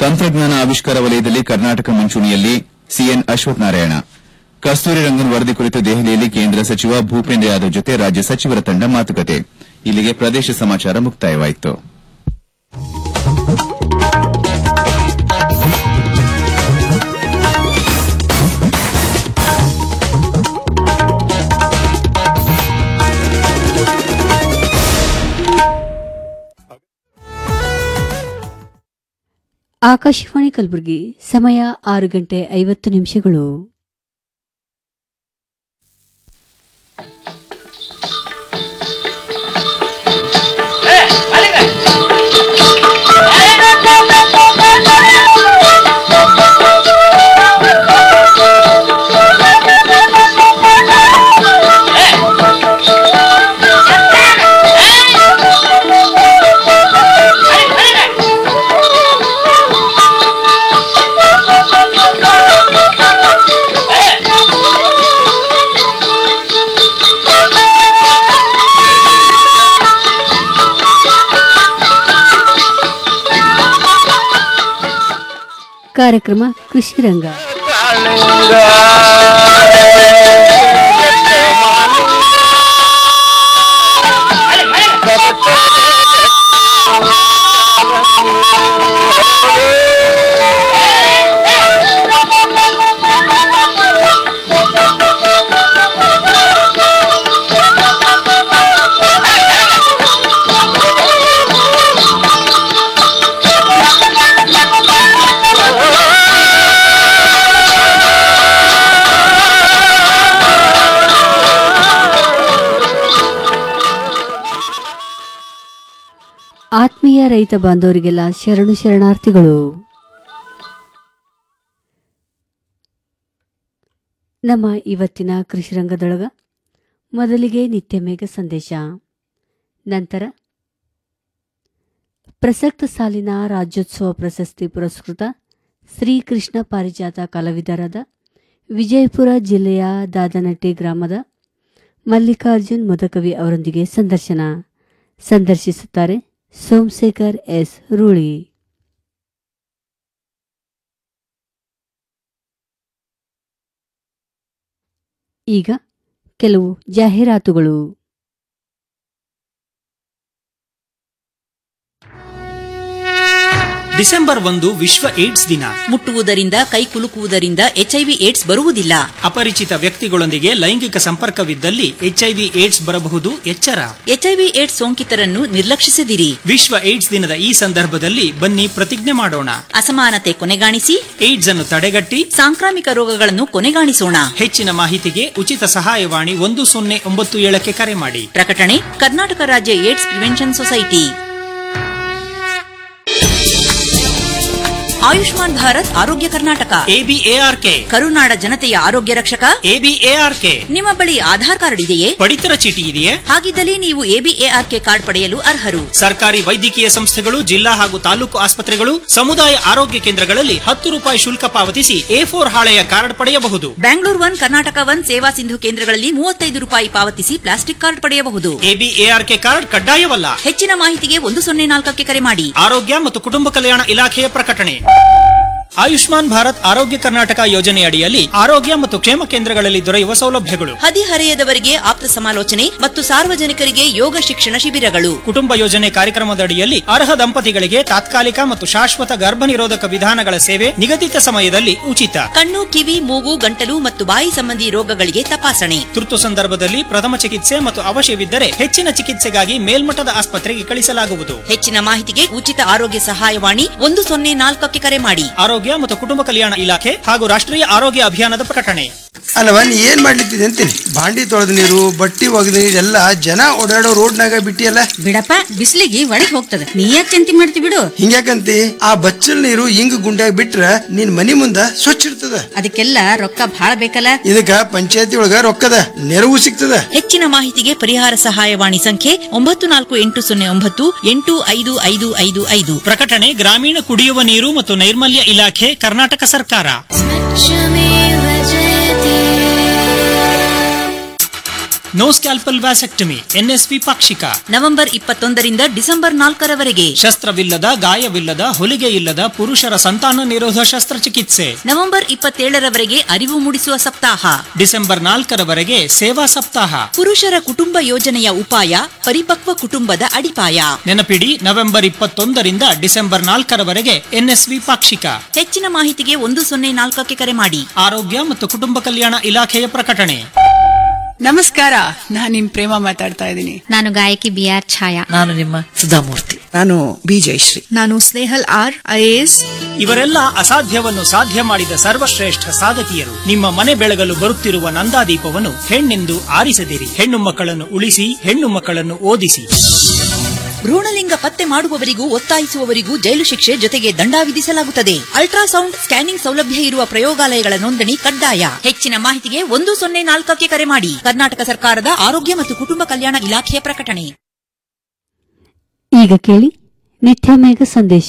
ತಂತ್ರಜ್ಞಾನ ಆವಿಷ್ಕಾರ ವಲಯದಲ್ಲಿ ಕರ್ನಾಟಕ ಮುಂಚೂಣಿಯಲ್ಲಿ ಸಿಎನ್ ಅಶ್ವಥ್ ನಾರಾಯಣ ಕಸ್ತೂರಿ ರಂಗನ್ ವರದಿ ಕುರಿತು ದೆಹಲಿಯಲ್ಲಿ ಕೇಂದ್ರ ಸಚಿವ ಭೂಪೇಂದ್ರ ಯಾದವ್ ಜೊತೆ ರಾಜ್ಯ ಸಚಿವರ ತಂಡ ಮಾತುಕತೆ ಇಲ್ಲಿಗೆ ಪ್ರದೇಶ ಸಮಾಚಾರ ಮುಕ್ತಾಯವಾಯಿತು ಆಕಾಶವಾಣಿ ಕಲಬುರಗಿ ಸಮಯ ಆರು ಗಂಟೆ ಐವತ್ತು ನಿಮಿಷಗಳು ಕಾರ್ಯಕ್ರಮ ಕೃಷಿ ರಂಗ ಆತ್ಮೀಯ ರೈತ ಬಾಂಧವರಿಗೆಲ್ಲ ಶರಣು ಶರಣಾರ್ಥಿಗಳು ನಮ್ಮ ಇವತ್ತಿನ ಕೃಷಿ ರಂಗದೊಳಗ ಮೊದಲಿಗೆ ನಿತ್ಯ ಮೇಘ ಸಂದೇಶ ನಂತರ ಪ್ರಸಕ್ತ ಸಾಲಿನ ರಾಜ್ಯೋತ್ಸವ ಪ್ರಶಸ್ತಿ ಪುರಸ್ಕೃತ ಶ್ರೀಕೃಷ್ಣ ಪಾರಿಜಾತ ಕಲಾವಿದರಾದ ವಿಜಯಪುರ ಜಿಲ್ಲೆಯ ದಾದನಟ್ಟಿ ಗ್ರಾಮದ ಮಲ್ಲಿಕಾರ್ಜುನ್ ಮುದಕವಿ ಅವರೊಂದಿಗೆ ಸಂದರ್ಶನ ಸಂದರ್ಶಿಸುತ್ತಾರೆ ಸೋಮಶೇಖರ್ ಎಸ್ ರೂಳಿ ಈಗ ಕೆಲವು ಜಾಹೀರಾತುಗಳು ಡಿಸೆಂಬರ್ ಒಂದು ವಿಶ್ವ ಏಡ್ಸ್ ದಿನ ಮುಟ್ಟುವುದರಿಂದ ಕೈ ಕುಲುಕುವುದರಿಂದ ಎಚ್ಐವಿ ಏಡ್ಸ್ ಬರುವುದಿಲ್ಲ ಅಪರಿಚಿತ ವ್ಯಕ್ತಿಗಳೊಂದಿಗೆ ಲೈಂಗಿಕ ಸಂಪರ್ಕವಿದ್ದಲ್ಲಿ ಎಚ್ಐವಿ ಏಡ್ಸ್ ಬರಬಹುದು ಎಚ್ಚರ ಎಚ್ಐವಿ ಏಡ್ಸ್ ಸೋಂಕಿತರನ್ನು ನಿರ್ಲಕ್ಷಿಸದಿರಿ ವಿಶ್ವ ಏಡ್ಸ್ ದಿನದ ಈ ಸಂದರ್ಭದಲ್ಲಿ ಬನ್ನಿ ಪ್ರತಿಜ್ಞೆ ಮಾಡೋಣ ಅಸಮಾನತೆ ಕೊನೆಗಾಣಿಸಿ ಏಡ್ಸ್ ಅನ್ನು ತಡೆಗಟ್ಟಿ ಸಾಂಕ್ರಾಮಿಕ ರೋಗಗಳನ್ನು ಕೊನೆಗಾಣಿಸೋಣ ಹೆಚ್ಚಿನ ಮಾಹಿತಿಗೆ ಉಚಿತ ಸಹಾಯವಾಣಿ ಒಂದು ಸೊನ್ನೆ ಒಂಬತ್ತು ಏಳಕ್ಕೆ ಕರೆ ಮಾಡಿ ಪ್ರಕಟಣೆ ಕರ್ನಾಟಕ ರಾಜ್ಯ AIDS prevention society Ayushman Bharat Arogya Karnataka ABARK ಕರುನಾಡ ಜನತೆಯ ಆರೋಗ್ಯ ರಕ್ಷಕ ಎಬಿಎಆರ್ಕೆ ನಿಮ್ಮ ಬಳಿ ಆಧಾರ್ ಕಾರ್ಡ್ ಇದೆಯೇ ಪಡಿತರ ಚೀಟಿ ಇದೆಯೇ ಹಾಗಿದ್ದಲ್ಲಿ ನೀವು ಎಬಿಎಆರ್ಕೆ ಕಾರ್ಡ್ ಪಡೆಯಲು ಅರ್ಹರು ಸರ್ಕಾರಿ ವೈದ್ಯಕೀಯ ಸಂಸ್ಥೆಗಳು ಜಿಲ್ಲಾ ಹಾಗೂ ತಾಲೂಕು ಆಸ್ಪತ್ರೆಗಳು ಸಮುದಾಯ ಆರೋಗ್ಯ ಕೇಂದ್ರಗಳಲ್ಲಿ ಹತ್ತು ರೂಪಾಯಿ ಶುಲ್ಕ ಪಾವತಿಸಿ ಎ ಫೋರ್ ಹಾಳೆಯ ಕಾರ್ಡ್ ಪಡೆಯಬಹುದು ಬ್ಯಾಂಗ್ಳೂರ್ ಒನ್ ಕರ್ನಾಟಕ ಒನ್ ಸೇವಾ ಸಿಂಧು ಕೇಂದ್ರಗಳಲ್ಲಿ ಮೂವತ್ತೈದು ರೂಪಾಯಿ ಪಾವತಿಸಿ ಪ್ಲಾಸ್ಟಿಕ್ ಕಾರ್ಡ್ ಪಡೆಯಬಹುದು ಎಬಿಎಆರ್ಕೆ ಕಾರ್ಡ್ ಕಡ್ಡಾಯವಲ್ಲ ಹೆಚ್ಚಿನ ಮಾಹಿತಿಗೆ ಒಂದು ಸೊನ್ನೆ ನಾಲ್ಕಕ್ಕೆ ಕರೆ ಮಾಡಿ ಆರೋಗ್ಯ ಮತ್ತು ಕುಟುಂಬ ಕಲ್ಯಾಣ ಇಲಾಖೆಯ ಪ್ರಕಟಣೆ ಆಯುಷ್ಮಾನ್ ಭಾರತ್ ಆರೋಗ್ಯ ಕರ್ನಾಟಕ ಯೋಜನೆಯಡಿಯಲ್ಲಿ ಆರೋಗ್ಯ ಮತ್ತು ಕ್ಷೇಮ ಕೇಂದ್ರಗಳಲ್ಲಿ ದೊರೆಯುವ ಸೌಲಭ್ಯಗಳು ಹದಿಹರೆಯದವರಿಗೆ ಆಪ್ತ ಸಮಾಲೋಚನೆ ಮತ್ತು ಸಾರ್ವಜನಿಕರಿಗೆ ಯೋಗ ಶಿಕ್ಷಣ ಶಿಬಿರಗಳು ಕುಟುಂಬ ಯೋಜನೆ ಕಾರ್ಯಕ್ರಮದಡಿಯಲ್ಲಿ ಅರ್ಹ ದಂಪತಿಗಳಿಗೆ ತಾತ್ಕಾಲಿಕ ಮತ್ತು ಶಾಶ್ವತ ಗರ್ಭ ನಿರೋಧಕ ವಿಧಾನಗಳ ಸೇವೆ ನಿಗದಿತ ಸಮಯದಲ್ಲಿ ಉಚಿತ ಕಣ್ಣು ಕಿವಿ ಮೂಗು ಗಂಟಲು ಮತ್ತು ಬಾಯಿ ಸಂಬಂಧಿ ರೋಗಗಳಿಗೆ ತಪಾಸಣೆ ತುರ್ತು ಸಂದರ್ಭದಲ್ಲಿ ಪ್ರಥಮ ಚಿಕಿತ್ಸೆ ಮತ್ತು ಅವಶ್ಯವಿದ್ದರೆ ಹೆಚ್ಚಿನ ಚಿಕಿತ್ಸೆಗಾಗಿ ಮೇಲ್ಮಟ್ಟದ ಆಸ್ಪತ್ರೆಗೆ ಕಳಿಸಲಾಗುವುದು ಹೆಚ್ಚಿನ ಮಾಹಿತಿಗೆ ಉಚಿತ ಆರೋಗ್ಯ ಸಹಾಯವಾಣಿ ಒಂದು ಸೊನ್ನೆ ನಾಲ್ಕಕ್ಕೆ ಕರೆ ಮಾಡಿ ಆರೋಗ್ಯ ಮತ್ತು ಕುಟುಂಬ ಕಲ್ಯಾಣ ಇಲಾಖೆ ಹಾಗೂ ರಾಷ್ಟ್ರೀಯ ಆರೋಗ್ಯ ಅಭಿಯಾನದ ಪ್ರಕಟಣೆ ಅಲ್ಲವ ನೀ ಏನ್ ಮಾಡ್ಲಿತ್ತಿದೆ ಅಂತೀನಿ ಬಾಂಡಿ ತೊಳೆದ ನೀರು ಬಟ್ಟಿ ಒಗೆದ ನೀರು ಎಲ್ಲ ಜನ ಓಡಾಡೋ ರೋಡ್ನಾಗ ಬಿಟ್ಟಿಯಲ್ಲ ಬಿಡಪ್ಪ ಬಿಸ್ಲಿಗೆ ಒಳಗ್ ಹೋಗ್ತದ ನೀ ಯಾಕೆ ಚಿಂತೆ ಮಾಡ್ತಿ ಬಿಡು ಹಿಂಗ್ಯಾಕಂತಿ ಆ ಬಚ್ಚಲ್ ನೀರು ಹಿಂಗ್ ಗುಂಡ್ಯಾಗ ಬಿಟ್ರ ನಿನ್ ಮನಿ ಮುಂದ ಸ್ವಚ್ಛ ಇರ್ತದ ಅದಕ್ಕೆಲ್ಲ ರೊಕ್ಕ ಭಾಳ ಬೇಕಲ್ಲ ಇದಕ್ಕ ಪಂಚಾಯತಿ ಒಳಗ ರೊಕ್ಕದ ನೆರವು ಸಿಗ್ತದ ಹೆಚ್ಚಿನ ಮಾಹಿತಿಗೆ ಪರಿಹಾರ ಸಹಾಯವಾಣಿ ಸಂಖ್ಯೆ ಒಂಬತ್ತು ನಾಲ್ಕು ಎಂಟು ಸೊನ್ನೆ ಒಂಬತ್ತು ಎಂಟು ಐದು ಐದು ಐದು ಐದು ಪ್ರಕಟಣೆ ಗ್ರಾಮೀಣ ಕುಡಿಯುವ ನೀರು ಮತ್ತು ನೈರ್ಮಲ್ಯ ಇಲಾಖೆ ಕರ್ನಾಟಕ ಸರ್ಕಾರ ನೋ ಸ್ಕ್ಯಾಲ್ಪಲ್ ವ್ಯಾಸೆಕ್ಟಮಿ ಎನ್ಎಸ್ಪಿ ಪಾಕ್ಷಿಕ ನವೆಂಬರ್ ಇಪ್ಪತ್ತೊಂದರಿಂದ ಡಿಸೆಂಬರ್ ನಾಲ್ಕರವರೆಗೆ ಶಸ್ತ್ರವಿಲ್ಲದ ಗಾಯವಿಲ್ಲದ ಹೊಲಿಗೆ ಇಲ್ಲದ ಪುರುಷರ ಸಂತಾನ ನಿರೋಧ ಶಸ್ತ್ರಚಿಕಿತ್ಸೆ ನವೆಂಬರ್ ಇಪ್ಪತ್ತೇಳರವರೆಗೆ ಅರಿವು ಮೂಡಿಸುವ ಸಪ್ತಾಹ ಡಿಸೆಂಬರ್ ನಾಲ್ಕರವರೆಗೆ ಸೇವಾ ಸಪ್ತಾಹ ಪುರುಷರ ಕುಟುಂಬ ಯೋಜನೆಯ ಉಪಾಯ ಪರಿಪಕ್ವ ಕುಟುಂಬದ ಅಡಿಪಾಯ ನೆನಪಿಡಿ ನವೆಂಬರ್ ಇಪ್ಪತ್ತೊಂದರಿಂದ ಡಿಸೆಂಬರ್ ನಾಲ್ಕರವರೆಗೆ ಎನ್ಎಸ್ವಿ ಪಾಕ್ಷಿಕ ಹೆಚ್ಚಿನ ಮಾಹಿತಿಗೆ ಒಂದು ಸೊನ್ನೆ ನಾಲ್ಕಕ್ಕೆ ಕರೆ ಮಾಡಿ ಆರೋಗ್ಯ ಮತ್ತು ಕುಟುಂಬ ಕಲ್ಯಾಣ ಇಲಾಖೆಯ ಪ್ರಕಟಣೆ ನಮಸ್ಕಾರ ನಾನ್ ನಿಮ್ ಪ್ರೇಮ ಮಾತಾಡ್ತಾ ಇದ್ದೀನಿ ನಾನು ಗಾಯಕಿ ಬಿ ಆರ್ ಛಾಯಾ ನಾನು ನಿಮ್ಮ ಸುಧಾಮೂರ್ತಿ ನಾನು ಬಿ ಜಯಶ್ರೀ ನಾನು ಸ್ನೇಹಲ್ ಆರ್ ಐಎಎಸ್ ಇವರೆಲ್ಲ ಅಸಾಧ್ಯವನ್ನು ಸಾಧ್ಯ ಮಾಡಿದ ಸರ್ವಶ್ರೇಷ್ಠ ಸಾಧಕಿಯರು ನಿಮ್ಮ ಮನೆ ಬೆಳಗಲು ಬರುತ್ತಿರುವ ನಂದಾದೀಪವನ್ನು ಹೆಣ್ಣೆಂದು ಆರಿಸದಿರಿ ಹೆಣ್ಣು ಮಕ್ಕಳನ್ನು ಉಳಿಸಿ ಹೆಣ್ಣು ಮಕ್ಕಳನ್ನು ಓದಿಸಿ ಭ್ರೂಣಲಿಂಗ ಪತ್ತೆ ಮಾಡುವವರಿಗೂ ಒತ್ತಾಯಿಸುವವರಿಗೂ ಜೈಲು ಶಿಕ್ಷೆ ಜೊತೆಗೆ ದಂಡ ವಿಧಿಸಲಾಗುತ್ತದೆ ಅಲ್ಟ್ರಾಸೌಂಡ್ ಸ್ಕ್ಯಾನಿಂಗ್ ಸೌಲಭ್ಯ ಇರುವ ಪ್ರಯೋಗಾಲಯಗಳ ನೋಂದಣಿ ಕಡ್ಡಾಯ ಹೆಚ್ಚಿನ ಮಾಹಿತಿಗೆ ಒಂದು ಸೊನ್ನೆ ನಾಲ್ಕಕ್ಕೆ ಕರೆ ಮಾಡಿ ಕರ್ನಾಟಕ ಸರ್ಕಾರದ ಆರೋಗ್ಯ ಮತ್ತು ಕುಟುಂಬ ಕಲ್ಯಾಣ ಇಲಾಖೆಯ ಪ್ರಕಟಣೆ ಈಗ ಕೇಳಿ ನಿತ್ಯ ಮೇಘ ಸಂದೇಶ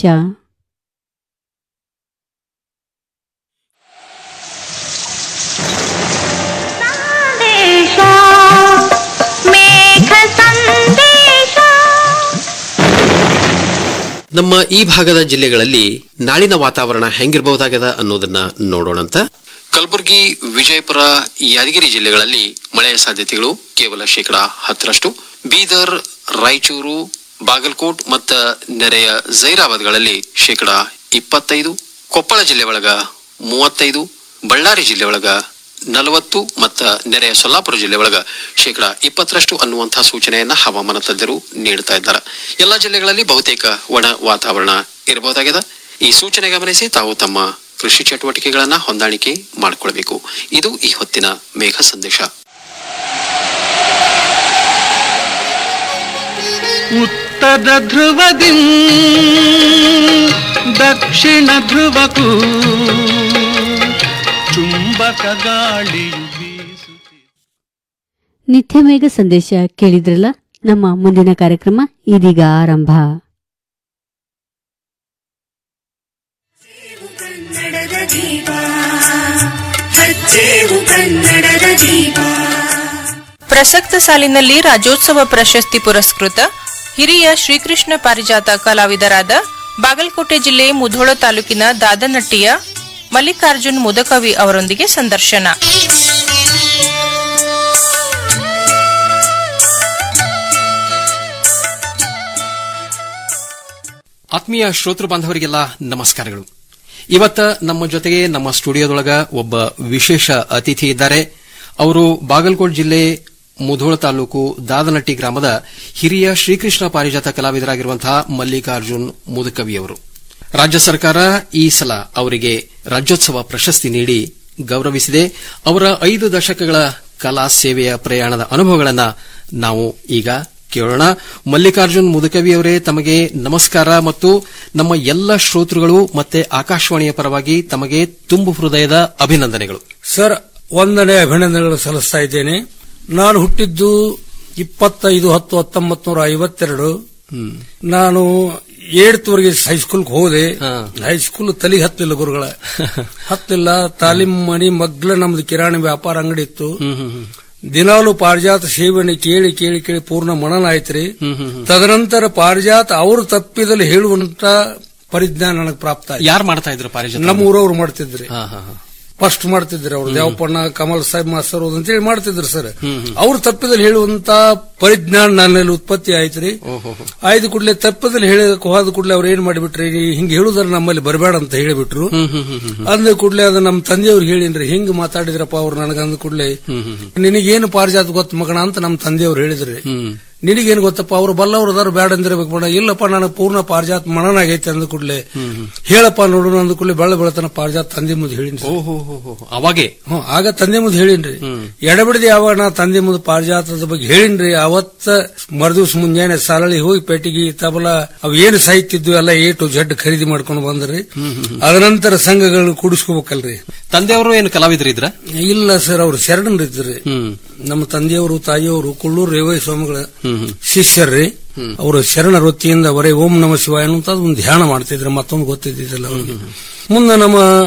ನಮ್ಮ ಈ ಭಾಗದ ಜಿಲ್ಲೆಗಳಲ್ಲಿ ನಾಳಿನ ವಾತಾವರಣ ಹೆಂಗಿರಬಹುದಾಗದ ಅನ್ನೋದನ್ನ ನೋಡೋಣಂತ ಕಲಬುರಗಿ ವಿಜಯಪುರ ಯಾದಗಿರಿ ಜಿಲ್ಲೆಗಳಲ್ಲಿ ಮಳೆಯ ಸಾಧ್ಯತೆಗಳು ಕೇವಲ ಶೇಕಡಾ ಹತ್ತರಷ್ಟು ಬೀದರ್ ರಾಯಚೂರು ಬಾಗಲಕೋಟ್ ಮತ್ತು ನೆರೆಯ ಜೈರಾಬಾದ್ಗಳಲ್ಲಿ ಶೇಕಡಾ ಇಪ್ಪತ್ತೈದು ಕೊಪ್ಪಳ ಜಿಲ್ಲೆ ಒಳಗ ಮೂವತ್ತೈದು ಬಳ್ಳಾರಿ ಜಿಲ್ಲೆ ಒಳಗ ನಲವತ್ತು ಮತ್ತು ನೆರೆಯ ಸೊಲ್ಲಾಪುರ ಜಿಲ್ಲೆ ಒಳಗ ಶೇಕಡಾ ಇಪ್ಪತ್ತರಷ್ಟು ಅನ್ನುವಂತಹ ಸೂಚನೆಯನ್ನ ಹವಾಮಾನ ತಜ್ಞರು ನೀಡುತ್ತಾ ಇದ್ದಾರೆ ಎಲ್ಲಾ ಜಿಲ್ಲೆಗಳಲ್ಲಿ ಬಹುತೇಕ ಒಣ ವಾತಾವರಣ ಇರಬಹುದಾಗಿದೆ ಈ ಸೂಚನೆ ಗಮನಿಸಿ ತಾವು ತಮ್ಮ ಕೃಷಿ ಚಟುವಟಿಕೆಗಳನ್ನ ಹೊಂದಾಣಿಕೆ ಮಾಡಿಕೊಳ್ಬೇಕು ಇದು ಈ ಹೊತ್ತಿನ ಮೇಘ ಸಂದೇಶ ಉತ್ತರ ಧ್ರುವದಿ ದಕ್ಷಿಣ ಧ್ರುವಕ್ಕೂ ಚುಂಬಕ ಗಾಳಿಯು ಬೀಸುತ್ತಿದೆ ನಿತ್ಯ ಮೇಘ ಸಂದೇಶ ಕೇಳಿದ್ರಲ್ಲ ನಮ್ಮ ಮುಂದಿನ ಕಾರ್ಯಕ್ರಮ ಇದೀಗ ಆರಂಭ ಪ್ರಸಕ್ತ ಸಾಲಿನಲ್ಲಿ ರಾಜ್ಯೋತ್ಸವ ಪ್ರಶಸ್ತಿ ಪುರಸ್ಕೃತ ಹಿರಿಯ ಶ್ರೀಕೃಷ್ಣ ಪಾರಿಜಾತ ಕಲಾವಿದರಾದ ಬಾಗಲಕೋಟೆ ಜಿಲ್ಲೆ ಮುಧೋಳ ತಾಲೂಕಿನ ದಾದನಟ್ಟಿಯ ಮಲ್ಲಿಕಾರ್ಜುನ್ ಮುದಕವಿ ಅವರೊಂದಿಗೆ ಸಂದರ್ಶನ ಆತ್ಮೀಯ ಶ್ರೋತೃ ಬಾಂಧವರಿಗೆಲ್ಲ ನಮಸ್ಕಾರಗಳು ಇವತ್ತ ನಮ್ಮ ಜೊತೆಗೆ ನಮ್ಮ ಸ್ಟುಡಿಯೋದೊಳಗ ಒಬ್ಬ ವಿಶೇಷ ಅತಿಥಿ ಇದ್ದಾರೆ ಅವರು ಬಾಗಲಕೋಟ್ ಜಿಲ್ಲೆ ಮುಧೋಳ ತಾಲೂಕು ದಾದನಟ್ಟಿ ಗ್ರಾಮದ ಹಿರಿಯ ಶ್ರೀಕೃಷ್ಣ ಪಾರಿಜಾತ ಕಲಾವಿದರಾಗಿರುವಂತಹ ಮಲ್ಲಿಕಾರ್ಜುನ್ ಮುದಕವಿ ಅವರು ರಾಜ್ಯ ಸರ್ಕಾರ ಈ ಸಲ ಅವರಿಗೆ ರಾಜ್ಯೋತ್ಸವ ಪ್ರಶಸ್ತಿ ನೀಡಿ ಗೌರವಿಸಿದೆ ಅವರ ಐದು ದಶಕಗಳ ಕಲಾ ಸೇವೆಯ ಪ್ರಯಾಣದ ಅನುಭವಗಳನ್ನ ನಾವು ಈಗ ಕೇಳೋಣ ಮಲ್ಲಿಕಾರ್ಜುನ್ ಮುದಕವಿ ಅವರೇ ತಮಗೆ ನಮಸ್ಕಾರ ಮತ್ತು ನಮ್ಮ ಎಲ್ಲ ಶ್ರೋತೃಗಳು ಮತ್ತೆ ಆಕಾಶವಾಣಿಯ ಪರವಾಗಿ ತಮಗೆ ತುಂಬು ಹೃದಯದ ಅಭಿನಂದನೆಗಳು ಸರ್ ಒಂದನೇ ಅಭಿನಂದನೆಗಳು ಸಲ್ಲಿಸ್ತಾ ಇದ್ದೇನೆ ನಾನು ಹುಟ್ಟಿದ್ದು ಇಪ್ಪತ್ತೈದು ಹತ್ತು ಹತ್ತೊಂಬತ್ತು ನೂರ ಐವತ್ತೆರಡು ನಾನು ಏಡ್ತ್ವರೆಗೆ ಹೈಸ್ಕೂಲ್ಗೆ ಹೋದೆ ಹೈಸ್ಕೂಲ್ ತಲೆಗೆ ಹತ್ತಿಲ್ಲ ಗುರುಗಳ ಹತ್ತಿಲ್ಲ ತಾಲೀಮ್ ಮನಿ ಮಗ್ಲ ನಮ್ದು ಕಿರಾಣಿ ವ್ಯಾಪಾರ ಅಂಗಡಿ ಇತ್ತು ದಿನಾಲು ಪಾರಿಜಾತ ಸೇವನೆ ಕೇಳಿ ಕೇಳಿ ಕೇಳಿ ಪೂರ್ಣ ಮನನ ಆಯ್ತ್ರಿ ತದನಂತರ ಪಾರಿಜಾತ ಅವರು ತಪ್ಪಿದಲ್ಲಿ ಹೇಳುವಂತ ಪರಿಜ್ಞಾನ ನನಗೆ ಪ್ರಾಪ್ತ ಆಯ್ತು. ಯಾರು ಮಾಡ್ತಾ ಇದ್ರು ಪಾರಿಜಾತ ನಮ್ಮ ಊರವ್ರು ಮಾಡ್ತಿದ್ರಿ ಹಾ, ಹಾ, ಹಾ. ಫಸ್ಟ್ ಮಾಡ್ತಿದ್ರು ಅವ್ರು ದೇವಪ್ಪಣ್ಣ ಕಮಲ್ ಸಾಹೇಬ್ ಮಾಸ್ತರ್ ಅಂತೇಳಿ ಮಾಡ್ತಿದ್ರು ಸರ್ ಅವ್ರು ತಪ್ಪಿದಲ್ಲಿ ಹೇಳುವಂತ ಪರಿಜ್ಞಾನ ನನ್ನಲ್ಲಿ ಉತ್ಪತ್ತಿ ಆಯ್ತ್ರಿ ಆಯ್ದು ಕೂಡಲೇ ತಪ್ಪದಲ್ಲಿ ಹೇಳಕ್ ಹೋದ ಕೂಡಲೇ ಅವ್ರು ಏನ್ ಮಾಡಿಬಿಟ್ರಿ ಹಿಂಗ್ ಹೇಳುದ್ರ ನಮ್ಮಲ್ಲಿ ಬರಬೇಡ ಅಂತ ಹೇಳಿಬಿಟ್ರು ಅಂದ ಕೂಡಲೇ ಅದು ನಮ್ಮ ತಂದೆಯವ್ರಿಗೆ ಹೇಳಿನ್ರಿ ಹಿಂಗ್ ಮಾತಾಡಿದ್ರಪ್ಪ ಅವ್ರು ನನಗ ಅಂದ ಕೂಡಲೇ ನಿನಗೇನು ಪಾರಿಜಾತ ಗೊತ್ತ ಮಗಣ ಅಂತ ನಮ್ಮ ತಂದೆಯವ್ರು ಹೇಳಿದ್ರಿ ನಿನಗೇನು ಗೊತ್ತಪ್ಪ ಅವ್ರು ಬಲ್ಲವ್ರು ಅದಾರು ಬ್ಯಾಡ ಅಂದಿರ್ಬೇಕು ಬೇಡ ಇಲ್ಲಪ್ಪ ನನಗೆ ಪೂರ್ಣ ಪಾರಿಜಾತ ಮನನಾಗೈತೆ ಅಂದ ಕೂಡಲೇ ಹೇಳಪ್ಪ ನೋಡೋಣ ಅಂದ ಕೂಡಲೇ ಬೆಳ ಬೆಳತನ ಪಾರಿಜಾತ ತಂದೆ ಮುಂದೆ ಹೇಳಿನ್ರಿ ಅವಾಗೆ ಹ್ಮ್ ಆಗ ತಂದೆ ಮುಂದೆ ಹೇಳಿನ್ರಿ ಎಡಬಿಡದೆ ಯಾವಾಗ ನಾ ತಂದೆ ಮುಂದೆ ಪಾರಿಜಾತದ ಬಗ್ಗೆ ಹೇಳಿನ್ರಿ ಅವತ್ತ ಮರುದಿವ್ಸ ಮುಂಜಾನೆ ಸಾಲಳಿ ಹೋಗಿ ಪೇಟಿಗೆ ತಬಲ ಅವ್ ಏನು ಸಾಹಿತ್ಯದ್ದು ಎಲ್ಲ ಎ ಟು ಜಡ್ ಖರೀದಿ ಮಾಡ್ಕೊಂಡು ಬಂದ್ರಿ ಅದನಂತರ ಸಂಘಗಳು ಕೂಡಿಸ್ಕೋಬೇಕಲ್ರಿ ತಂದೆಯವರು ಏನು ಕಲಾವಿದರಿದ್ರ ಇಲ್ಲ ಸರ್ ಅವ್ರು ಶರಣರಿದ್ರಿ ನಮ್ಮ ತಂದೆಯವರು ತಾಯಿಯವರು ಕುಳ್ಳೂರು ರೇವೈ ಸ್ವಾಮಿಗಳ ಶಿಷ್ಯರ್ರಿ ಅವರು ಶರಣ ವೃತ್ತಿಯಿಂದ ಬರೀ ಓಂ ನಮ ಶಿವಾಯ ಅನ್ನುವಂತ ಒಂದು ಧ್ಯಾನ ಮಾಡ್ತಿದ್ರು ಮತ್ತೊಂದು ಗೊತ್ತಿದ್ದಿಲ್ಲ ಅವ್ರಿಗೆ ಮುಂದೆ ನಮ್ಮ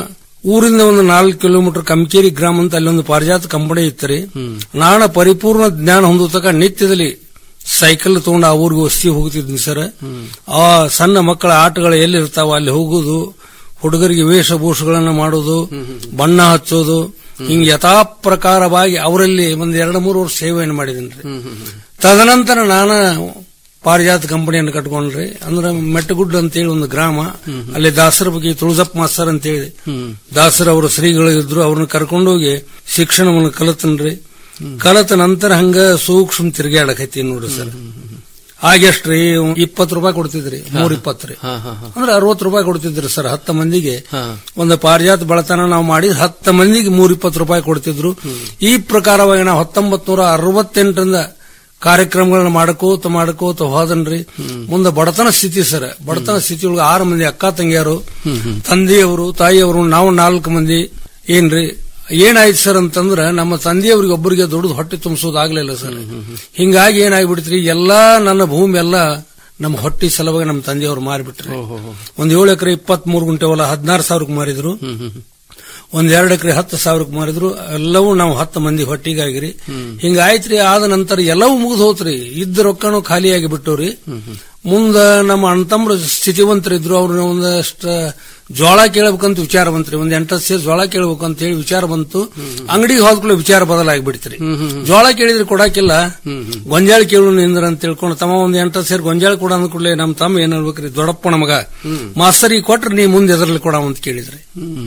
ಊರಿಂದ ಒಂದು ನಾಲ್ಕು ಕಿಲೋಮೀಟರ್ ಕಮ್ಕೇರಿ ಗ್ರಾಮ ಅಂತ ಅಲ್ಲಿ ಒಂದು ಪಾರಿಜಾತ ಕಂಪನಿ ಇತ್ತರಿ ನಾನ ಪರಿಪೂರ್ಣ ಜ್ಞಾನ ಹೊಂದತಕ್ಕ ನಿತ್ಯದಲ್ಲಿ ಸೈಕಲ್ ತಗೊಂಡು ಆ ಊರಿಗೆ ವಸ್ತಿ ಹೋಗ್ತಿದ್ನಿ ಸರ್ ಆ ಸಣ್ಣ ಮಕ್ಕಳ ಆಟಗಳು ಎಲ್ಲಿರ್ತಾವ ಅಲ್ಲಿ ಹೋಗುದು ಹುಡುಗರಿಗೆ ವೇಷಭೂಷಗಳನ್ನ ಮಾಡೋದು ಬಣ್ಣ ಹಚ್ಚೋದು ಹಿಂಗ್ ಯಥಾ ಪ್ರಕಾರವಾಗಿ ಅವರಲ್ಲಿ ಒಂದ್ ಎರಡು ಮೂರು ವರ್ಷ ಸೇವೆಯನ್ನು ಮಾಡಿದ್ದೀನಿ ತದನಂತರ ನಾನು ಪಾರಿಜಾತ ಕಂಪನಿಯನ್ನು ಕಟ್ಕೊಂಡ್ರಿ ಅಂದ್ರೆ ಮೆಟ್ಟಗುಡ್ಡ ಅಂತೇಳಿ ಒಂದು ಗ್ರಾಮ ಅಲ್ಲಿ ದಾಸರ ಬಗ್ಗೆ ತುಳಜಪ್ಪ ಮಾಸ್ತರ್ ಅಂತೇಳಿ ದಾಸರ ಅವರ ಶ್ರೀಗಳು ಇದ್ರು ಅವ್ರನ್ನ ಕರ್ಕೊಂಡೋಗಿ ಶಿಕ್ಷಣವನ್ನು ಕಲತನ್ರಿ ಕಲತ ನಂತರ ಹಂಗ ಸೂಕ್ಷ್ಮ ತಿರ್ಗಾಡಕೈತಿ ನೋಡ್ರಿ ಸರ್ ಆಗೆಷ್ಟ್ರಿ ಇಪ್ಪತ್ತು ರೂಪಾಯಿ ಕೊಡ್ತಿದ್ರಿ ಮೂರ್ ಇಪ್ಪತ್ತು ರೀ ಅಂದ್ರೆ ಅರವತ್ತು ರೂಪಾಯಿ ಕೊಡ್ತಿದ್ರಿ ಸರ್ ಹತ್ತು ಮಂದಿಗೆ ಒಂದು ಪಾರಿಜಾತ ಬಳತನ ನಾವು ಮಾಡಿ ಹತ್ತು ಮಂದಿಗೆ ಮೂರ್ ಇಪ್ಪತ್ತು ರೂಪಾಯಿ ಕೊಡ್ತಿದ್ರು ಈ ಪ್ರಕಾರವಾಗಿ ನಾವು ಹತ್ತೊಂಬತ್ ನೂರ ಅರವತ್ತೆಂಟರಿಂದ ಕಾರ್ಯಕ್ರಮಗಳನ್ನ ಮಾಡ್ಕೋತ ಮಾಡ್ಕೋತ ಹೋದನ್ರಿ ಮುಂದೆ ಬಡತನ ಸ್ಥಿತಿ ಸರ್ ಬಡತನ ಸ್ಥಿತಿ ಒಳಗೆ ಆರು ಮಂದಿ ಅಕ್ಕ ತಂಗಿಯರು ತಂದೆಯವರು ತಾಯಿಯವರು ನಾವು ನಾಲ್ಕು ಮಂದಿ ಏನ್ರಿ ಏನಾಯ್ತು ಸರ್ ಅಂತಂದ್ರ ನಮ್ಮ ತಂದೆಯವ್ರಿಗೆ ಒಬ್ಬರಿಗೆ ದುಡ್ದು ಹೊಟ್ಟೆ ತುಂಬಿಸೋದಾಗ್ಲಿಲ್ಲ ಸರ್ ಹಿಂಗಾಗಿ ಏನಾಗ್ಬಿಡ್ತ್ರಿ ಎಲ್ಲಾ ನನ್ನ ಭೂಮಿ ಎಲ್ಲ ನಮ್ಮ ಹೊಟ್ಟಿ ಸಲುವಾಗಿ ನಮ್ಮ ತಂದೆಯವರು ಮಾರಿಬಿಟ್ರಿ ಒಂದ್ ಏಳು ಎಕರೆ ಇಪ್ಪತ್ತ್ ಮೂರು ಗುಂಟೆ ಹೊಲ ಹದಿನಾರು ಸಾವಿರಕ್ಕೆ ಮಾರಿದ್ರು ಒಂದ್ ಎರಡು ಎಕರೆ ಹತ್ತು ಸಾವಿರಕ್ಕೆ ಮಾರಿದ್ರು ಎಲ್ಲವೂ ನಾವು ಹತ್ತು ಮಂದಿ ಹೊಟ್ಟಿಗಾಗಿರಿ ಹಿಂಗಾಯ್ತ್ರಿ ಆದ ನಂತರ ಎಲ್ಲವೂ ಮುಗಿದು ಹೋತ್ರಿ ಇದ್ದ ರೊಕ್ಕನೂ ಖಾಲಿಯಾಗಿ ಬಿಟ್ಟವ್ರಿ ಮುಂದ ನಮ್ಮ ಅಣ್ತಮ್ರ ಸ್ಥಿತಿವಂತರಿದ್ರು ಅವ್ರನ್ನ ಒಂದಷ್ಟ ಜೋಳ ಕೇಳಬೇಕಂತ ವಿಚಾರ ಬಂತ್ರಿ ಒಂದ್ ಎಂಟತ್ತು ಸೇರಿ ಜೋಳ ಕೇಳಬೇಕಂತ ಹೇಳಿ ವಿಚಾರ ಬಂತು ಅಂಗಡಿಗೆ ಹೋದ್ಕೊಳ್ಳೋ ವಿಚಾರ ಬದಲಾಗ್ಬಿಡ್ತ್ರಿ ಜೋಳ ಕೇಳಿದ್ರೆ ಕೊಡಾಕಿಲ್ಲ ಗೊಂಜಾಳ ಕೇಳು ನಿಂದ್ರ ಅಂತ ತಿಳ್ಕೊಂಡು ತಮ್ಮ ಒಂದ್ ಎಂಟತ್ತು ಸೇರಿ ಗೊಂಜಾಳ ಕೊಡ ಅಂದ ಕೂಡಲೇ ನಮ್ಮ ತಮ್ಮ ಏನ್ ಹೇಳ್ಬೇಕ್ರಿ ದೊಡ್ಡಪ್ಪ ನಮಗ ಮಾಸ್ತರಿಗೆ ಕೊಟ್ರೆ ನೀ ಮುಂದೆ ಎದರ್ಲಿ ಕೊಡ ಅಂತ ಕೇಳಿದ್ರಿ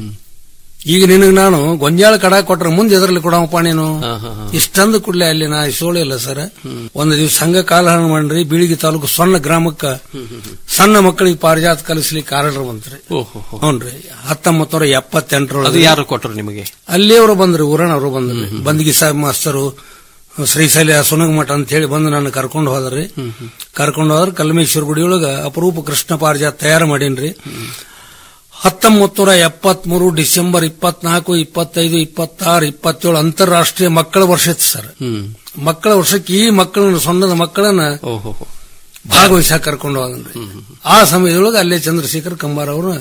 ಈಗ ನಿನಗೆ ನಾನು ಗೊಂಜಾಳ ಕಡ ಕೊಟ್ರೆ ಮುಂದೆ ಎದರ್ಲಿ ಕೊಡವಪ್ಪ ನೀನು ಇಷ್ಟಂದು ಕೂಡಲೇ ಅಲ್ಲಿ ನಾ ಇಲ್ಲ ಸರ್ ಒಂದು ದಿವಸ ಸಂಘ ಕಾಲಹರಣ ಮಾಡ್ರಿ ಬೀಳಿಗೆ ತಾಲೂಕು ಸಣ್ಣ ಗ್ರಾಮಕ್ಕ ಸಣ್ಣ ಮಕ್ಕಳಿಗೆ ಪಾರಿಜಾತ ಕಲಿಸ್ಲಿಕ್ಕೆ ಆರ್ಡರ್ ಬಂತ್ರಿ ಹ್ಞೂನ್ರಿ ಹತ್ತೊಂಬತ್ತು ನೂರ ಅದು ಎಪ್ಪತ್ತೆಂಟರೊಳಗೆ ಯಾರು ಕೊಟ್ಟರು ನಿಮಗೆ ಅಲ್ಲಿಯವರು ಬಂದ್ರಿ ಊರನವರು ಬಂದ್ರಿ ಬಂದಿಗೆ ಸಾಹೇಬ್ ಮಾಸ್ತರು ಶ್ರೀಶೈಲ ಸುನಗಮಠ ಅಂತ ಹೇಳಿ ಬಂದು ನಾನು ಕರ್ಕೊಂಡು ಹೋದ್ರಿ ಕರ್ಕೊಂಡು ಹೋದ್ರ ಕಲ್ಮೇಶ್ವರ ಗುಡಿಯೊಳಗ ಅಪರೂಪ ಕೃಷ್ಣ ಪಾರಿಜಾತ ತಯಾರು ಮಾಡೀನ್ರಿ ಹತ್ತೊಂಬತ್ತು ನೂರ ಎಪ್ಪತ್ಮೂರು ಡಿಸೆಂಬರ್ ಇಪ್ಪತ್ನಾಲ್ಕು ಇಪ್ಪತ್ತೈದು ಇಪ್ಪತ್ತಾರು ಇಪ್ಪತ್ತೇಳು ಅಂತಾರಾಷ್ಟ್ರೀಯ ಮಕ್ಕಳ ವರ್ಷ ಇತ್ತು ಸರ್ ಮಕ್ಕಳ ವರ್ಷಕ್ಕೆ ಈ ಮಕ್ಕಳನ್ನ ಸಣ್ಣದ ಮಕ್ಕಳನ್ನ ಭಾಗವಹಿಸಾಕ ಕರ್ಕೊಂಡು ಹೋದನ್ರಿ ಆ ಸಮಯದೊಳಗೆ ಅಲ್ಲೇ ಚಂದ್ರಶೇಖರ್ ಕಂಬಾರ್ ಅವರು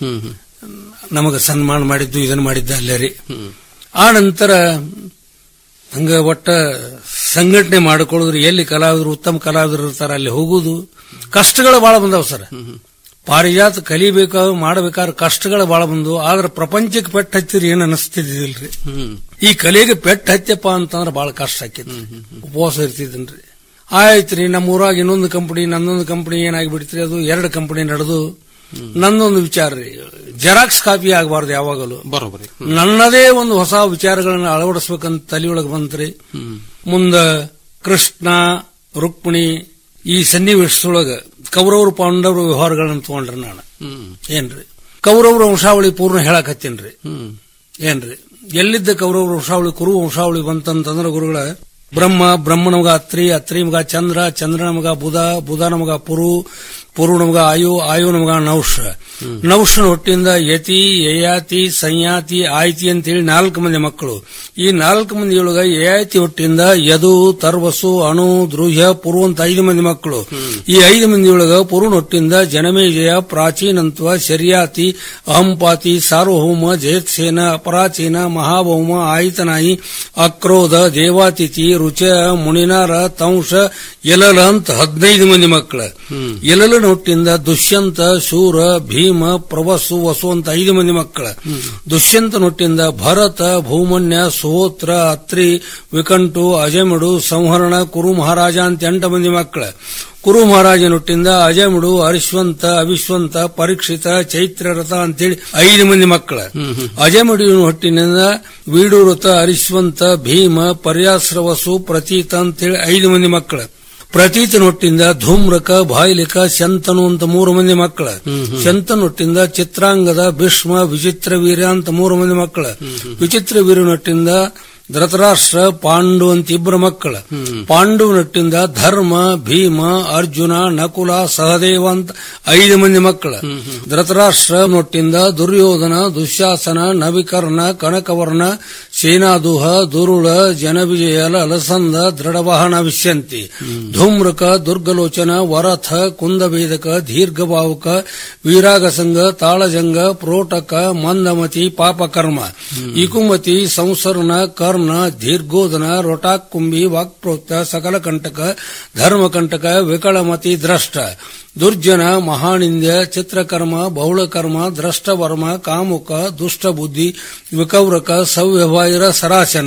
ನಮಗ ಸನ್ಮಾನ ಮಾಡಿದ್ದು ಇದನ್ನ ಮಾಡಿದ್ದ ಅಲ್ಲೇ ರೀ ಆ ನಂತರ ಹಂಗ ಒಟ್ಟ ಸಂಘಟನೆ ಮಾಡಿಕೊಳ್ಳೋದ್ರಿ ಎಲ್ಲಿ ಕಲಾವಿದರು ಉತ್ತಮ ಕಲಾವಿದರು ಇರ್ತಾರ ಅಲ್ಲಿ ಹೋಗುದು ಕಷ್ಟಗಳು ಬಹಳ ಬಂದಾವ ಸರ್ ಪಾರಿಜಾತ ಕಲಿಬೇಕಾ ಮಾಡಬೇಕಾದ್ರೆ ಕಷ್ಟಗಳು ಬಹಳ ಬಂದು ಆದ್ರೆ ಪ್ರಪಂಚಕ್ಕೆ ಪೆಟ್ಟು ಹಚ್ಚಿರಿ ಏನ್ ಅನಿಸ್ತಿದ್ದಿಲ್ರಿ ಈ ಕಲೆಗೆ ಪೆಟ್ಟು ಹತ್ಯಪ್ಪ ಅಂತಂದ್ರೆ ಬಹಳ ಕಷ್ಟ ಆಕೈತಿ ಉಪವಾಸ ಇರ್ತಿದ್ದನ್ರಿ ಆಯ್ತ್ರಿ ನಮ್ಮ ಊರಾಗ ಇನ್ನೊಂದು ಕಂಪನಿ ನನ್ನೊಂದು ಕಂಪನಿ ಏನಾಗ್ಬಿಡ್ತ್ರಿ ಅದು ಎರಡು ಕಂಪನಿ ನಡೆದು ನನ್ನೊಂದು ವಿಚಾರ ರೀ ಜೆರಾಕ್ಸ್ ಕಾಪಿ ಆಗಬಾರ್ದು ಯಾವಾಗಲೂ ಬರೋಬರಿ ನನ್ನದೇ ಒಂದು ಹೊಸ ವಿಚಾರಗಳನ್ನ ಅಳವಡಿಸ್ಬೇಕಂತ ತಲೆಯೊಳಗೆ ಬಂತ್ರಿ ಮುಂದ ಕೃಷ್ಣ ರುಕ್ಮಿಣಿ ಈ ಸನ್ನಿವೇಶದೊಳಗ ಕೌರವರು ಪಾಂಡವರು ವ್ಯವಹಾರಗಳನ್ನ ತಗೊಂಡ್ರಿ ನಾನು ಏನ್ರಿ ಕೌರವರ ವಂಶಾವಳಿ ಪೂರ್ಣ ಹೇಳಕತ್ತೇನ್ರಿ ಏನ್ರಿ ಎಲ್ಲಿದ್ದ ಕೌರವರ ವಂಶಾವಳಿ ಕುರು ವಂಶಾವಳಿ ಬಂತಂತಂದ್ರ ಗುರುಗಳ ಬ್ರಹ್ಮ ಬ್ರಹ್ಮನ ಮಗ ಅತ್ರಿ ಅತ್ರಿ ಮಗ ಚಂದ್ರ ಚಂದ್ರನ ಮಗ ಬುಧ ಬುಧನ ಮಗ ಪುರು ಪುರುಣ ಮಗ ಆಯು ಆಯುನ ಮಗ ನೌಷ ನೌಷನ ಹೊಟ್ಟಿಂದ ಯತಿ ಯಯಾತಿ ಸಂಯಾತಿ ಆಯ್ತಿ ಅಂತೇಳಿ ನಾಲ್ಕು ಮಂದಿ ಮಕ್ಕಳು ಈ ನಾಲ್ಕು ಮಂದಿ ಒಳಗ ಯಯಾತಿ ಹೊಟ್ಟಿಂದ ಯದು ತರ್ವಸು ಅಣು ದ್ರುಹ್ಯ ಪುರು ಅಂತ ಐದು ಮಂದಿ ಮಕ್ಕಳು ಈ ಐದು ಮಂದಿ ಒಳಗ ಪುರುಣ ಹೊಟ್ಟಿಂದ ಜನಮೇಜಯ ಪ್ರಾಚೀನತ್ವ ಶರ್ಯಾತಿ ಅಹಂಪಾತಿ ಸಾರ್ವಭೌಮ ಜಯತ್ಸೇನ ಅಪರಾಚೀನ ಮಹಾಭೌಮ ಆಯಿತನಾಯಿ ಅಕ್ರೋಧ ದೇವಾತಿಥಿ ರುಚ ಮುನಿನಾರ ತಂಶ ಎಲಲ ಅಂತ ಹದಿನೈದು ಮಂದಿ ಮಕ್ಕಳ ಎಲಲನ ಹುಟ್ಟಿಂದ ದುಷ್ಯಂತ ಶೂರ ಭೀಮ ಪ್ರವಸು ವಸು ಅಂತ ಐದು ಮಂದಿ ಮಕ್ಕಳ ದುಷ್ಯಂತನ ಹುಟ್ಟಿಂದ ಭರತ ಭೂಮನ್ಯ ಸುಹೋತ್ರ ಅತ್ರಿ ವಿಕಂಟು ಅಜಮಿಡು ಸಂಹರಣ ಕುರು ಮಹಾರಾಜ ಅಂತ ಎಂಟು ಮಂದಿ ಮಕ್ಕಳ ಕುರು ಮಹಾರಾಜನ ಹುಟ್ಟಿಂದ ಅಜಮಿಡು ಅರಿಶ್ವಂತ ಅವಿಶ್ವಂತ ಪರೀಕ್ಷಿತ ಚೈತ್ರರಥ ಅಂತೇಳಿ ಐದು ಮಂದಿ ಮಕ್ಕಳ ಅಜಮಿಡುವಿನ ಹೊಟ್ಟಿನಿಂದ ವೀಡುರಥ ಅರಿಶ್ವಂತ ಭೀಮ ಪರ್ಯಾಸ್ರವಸು ಪ್ರತೀತ ಅಂತೇಳಿ ಐದು ಮಂದಿ ಮಕ್ಕಳ ಪ್ರತೀತನ ಹೊಟ್ಟಿಂದ ಧೂಮ್ರಕ ಬಾಯ್ಲಿಕ ಶಂತನು ಅಂತ ಮೂರು ಮಂದಿ ಮಕ್ಕಳ ಶಂತನ ಹೊಟ್ಟಿಂದ ಚಿತ್ರಾಂಗದ ಭೀಷ್ಮ ವಿಚಿತ್ರ ವೀರ್ಯ ಅಂತ ಮೂರು ಮಂದಿ ಮಕ್ಕಳ ವಿಚಿತ್ರ ವೀರ್ಯನ ಹೊಟ್ಟಿಂದ ಧೃತರಾಷ್ಟ್ರ ಪಾಂಡು ಅಂತ ಇಬ್ಬರು ಮಕ್ಕಳು ಪಾಂಡು ನಟ್ಟಿಂದ ಧರ್ಮ ಭೀಮ ಅರ್ಜುನ ನಕುಲ ಸಹದೇವ ಅಂತ ಐದು ಮಂದಿ ಮಕ್ಕಳು ಧೃತರಾಷ್ಟ್ರ ನೊಟ್ಟಿಂದ ದುರ್ಯೋಧನ ದುಶ್ಯಾಸನ ನವಿಕರ್ಣ ಕನಕವರ್ಣ ಸೇನಾದುಹ ದುರುಳ ಜನವಿಜಯ ಲಸಂದ ದೃಢವಾಹನ ವಿಶ್ಯಂತಿ ಧೂಮ್ರಕ ದುರ್ಗಲೋಚನ ವರಥ ಕುಂದಭೇದಕ ದೀರ್ಘಭಾವುಕ ವೀರಾಗಸಂಗ ತಾಳಜಂಗ ಪ್ರೋಟಕ ಮಂದಮತಿ ಪಾಪಕರ್ಮ ಇಕುಮತಿ ಸಂಸರ್ಣ ಕರ್ಣ ದೀರ್ಘೋದನ ರೊಟಾಕುಂಬಿ ವಾಕ್ಪ್ರೋಕ್ತ ಸಕಲ ಕಂಟಕ ಧರ್ಮಕಂಟಕ ವಿಕಳಮತಿ ದ್ರಷ್ಟ ದುರ್ಜನ ಮಹಾನಿಂದ್ಯ ಚಿತ್ರಕರ್ಮ ಬಹುಳಕರ್ಮ ದ್ರಷ್ಟವರ್ಮ ಕಾಮುಕ ದುಷ್ಟಬುದ್ಧಿ ವಿಕೌರಕ ಸವ್ಯವೈರ ಸರಾಸನ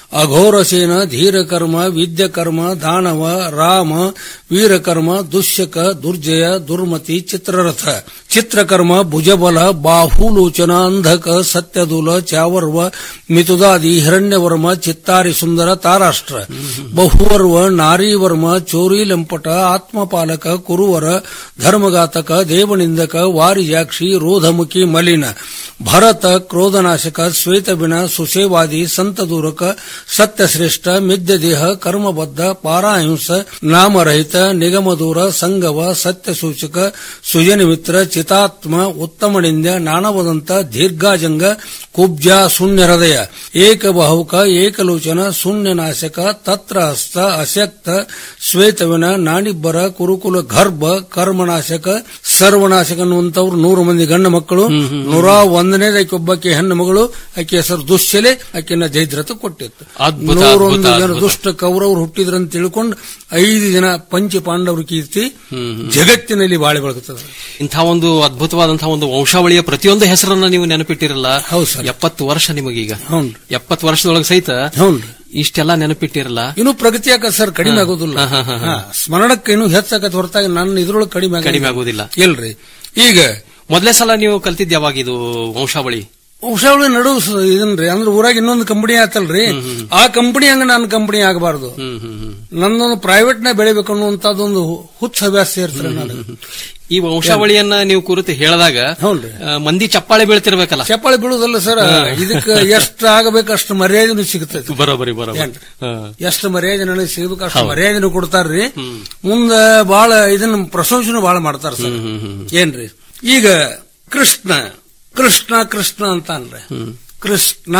ಅಘೋರಸೇನ ಧೀರಕರ್ಮ ವಿದ್ಯಕರ್ಮ ದಾನವ ರಾಮ ವೀರಕರ್ಮ ದುಶ್ಯಕ ದುರ್ಜಯ ದುರ್ಮತಿ ಚಿತ್ರರಥ ಚಿತ್ರಕರ್ಮ ಭುಜಬಲ ಬಾಹುಲೋಚನ ಅಂಧಕ ಸತ್ಯದೂಲ ಚಾವರ್ವ ಮಿತುದಾದಿ ಹಿರಣ್ಯವರ್ಮ ಚಿತ್ತಾರಿ ಸುಂದರ ತಾರಾಷ್ಟ್ರ ಬಹುವರ್ವ ನಾರೀವರ್ಮ ಚೋರಿ ಲಂಪಟ ಆತ್ಮಪಾಲಕ ಕುರುವರ ಧರ್ಮಘಾತಕ ದೇವನಿಂದಕ ವಾರಿಜಾಕ್ಷಿ ರೋಧಮುಖಿ ಮಲಿನ ಭರತ ಕ್ರೋಧನಾಶಕ ಶ್ವೇತಬಿನ ಸುಸೇವಾದಿ ಸಂತದೂರಕ ಸತ್ಯಶ್ರೇಷ್ಠ ಮಿದ್ಯದೇಹ ಕರ್ಮಬದ್ಧ ಪಾರಾಹಿಂಸ ನಾಮರಹಿತ ನಿಗಮದೂರ ಸಂಗವ ಸತ್ಯಸೂಚಕ ಸುಜನಿಮಿತ್ರ ಚಿತಾತ್ಮ ಉತ್ತಮನಿಂದ ನಾಣವದಂತ ದೀರ್ಘಾಜಂಗ ಕುಬ್ಜ ಶೂನ್ಯ ಹೃದಯ ಏಕಬಾಹುಕ ಏಕಲೋಚನ ಶೂನ್ಯನಾಶಕ ತತ್ರ ಹಸ್ತ ಅಶಕ್ತ ಶ್ವೇತವಿನ ನಾಣಿಬ್ಬರ ಕುರುಕುಲ ಗರ್ಭ ಕರ್ಮನಾಶಕ ಸರ್ವನಾಶಕ ಅನ್ನುವಂಥವ್ರು ನೂರು ಮಂದಿ ಗಂಡ ಮಕ್ಕಳು ನೂರ ಒಂದನೇದಕ್ಕೆ ಒಬ್ಬಕ್ಕೆ ಹೆಣ್ಣು ಮಗಳು ಆಕೆ ಹೆಸರು ದುಶ್ಯಲೆ ಆಕೆನ ಜೈದ್ರತ ಕೊಟ್ಟಿತ್ತು ಅದ್ಭುತ, ನೂರೊಂದು ಅದ್ಭುತ, ಜನ ಅದ್ಭುತ. ದುಷ್ಟ ಕೌರವರು ಹುಟ್ಟಿದ್ರಂತ ತಿಳ್ಕೊಂಡು ಐದು ಜನ ಪಂಚ ಪಾಂಡವರ ಕೀರ್ತಿ ಜಗತ್ತಿನಲ್ಲಿ ಬಾಳೆ ಬೆಳಗುತ್ತದೆ ಇಂಥ ಒಂದು ಅದ್ಭುತವಾದಂತಹ ಒಂದು ವಂಶಾವಳಿಯ ಪ್ರತಿಯೊಂದು ಹೆಸರನ್ನ ನೀವು ನೆನಪಿಟ್ಟಿರಲ್ಲ ಎಪ್ಪತ್ತು ವರ್ಷ ನಿಮಗೀಗ ಎಪ್ಪತ್ತು ವರ್ಷದೊಳಗೆ ಸಹಿತ ಇಷ್ಟೆಲ್ಲ ನೆನಪಿಟ್ಟಿರಲ್ಲ ಇನ್ನು ಪ್ರಗತಿ ಯಾಕ ಸರ್ ಕಡಿಮೆ ಆಗೋದಿಲ್ಲ ಹಾ, ಹಾ, ಹಾ, ಹಾ. ಹಾ, ಸ್ಮರಣಕ್ಕೆ ಇನ್ನು ಹೆಚ್ಚಾಗತ್ತೆ ಹೊರತಾಗಿ ನನ್ನ ಇದ್ರೊಳಗೆ ಕಡಿಮೆ ಆಗೋದಿಲ್ಲ. ಕಡಿಮೆ ಆಗೋದಿಲ್ಲ ಇಲ್ರಿ ಈಗ ಮೊದಲೇ ಸಲ ನೀವು ಕಲ್ತಿದ್ ಯಾವಾಗ ಇದು ವಂಶಾವಳಿ ವಂಶಾವಳಿ ನಡು ಸ- ಇದನ್ರಿ ಅಂದ್ರೆ ಊರಾಗ ಇನ್ನೊಂದು ಕಂಪನಿ ಆತಲ್ರಿ ಆ ಕಂಪನಿ ಹಂಗ ನನ್ನ ಕಂಪನಿ ಆಗಬಾರ್ದು ನನ್ನೊಂದು ಪ್ರೈವೇಟ್ ನ ಬೆಳಿಬೇಕು ಅನ್ನುವಂತದೊಂದು ಹುಚ್ಚ ಹವ್ಯಾಸ ಇರ್ತಾರೆ ನನಗೆ ಈ ವಂಶಾವಳಿಯನ್ನ ನೀವು ಕುರಿತು ಹೇಳಿದಾಗ ಆ, ಮಂದಿ ಚಪ್ಪಾಳೆ ಬೀಳ್ತಿರ್ಬೇಕಲ್ಲ ಚಪ್ಪಾಳೆ ಬೀಳುದಲ್ಲ ಸರ್ ಇದಕ್ಕೆ ಎಷ್ಟು ಆಗಬೇಕು ಅಷ್ಟು ಮರ್ಯಾದೆನೂ ಸಿಗುತ್ತದೆ ಬರೋಬರಿ ಬರೋಬರಿ ಏನ್ರಿ? ಎಷ್ಟು ಮರ್ಯಾದೆ ನನಗೆ ಸಿಗಬೇಕು ಅಷ್ಟು ಮರ್ಯಾದೆನೂ ಕೊಡ್ತಾರ್ರಿ ಮುಂದ ಬಾಳ ಇದನ್ನ ಪ್ರಶಂಸನೆ ಬಾಳ ಮಾಡ್ತಾರ ಸರ್ ಏನ್ರಿ ಈಗ ಕೃಷ್ಣ ಕೃಷ್ಣ ಕೃಷ್ಣ ಅಂತ ಅನ್ರಿ ಕೃಷ್ಣ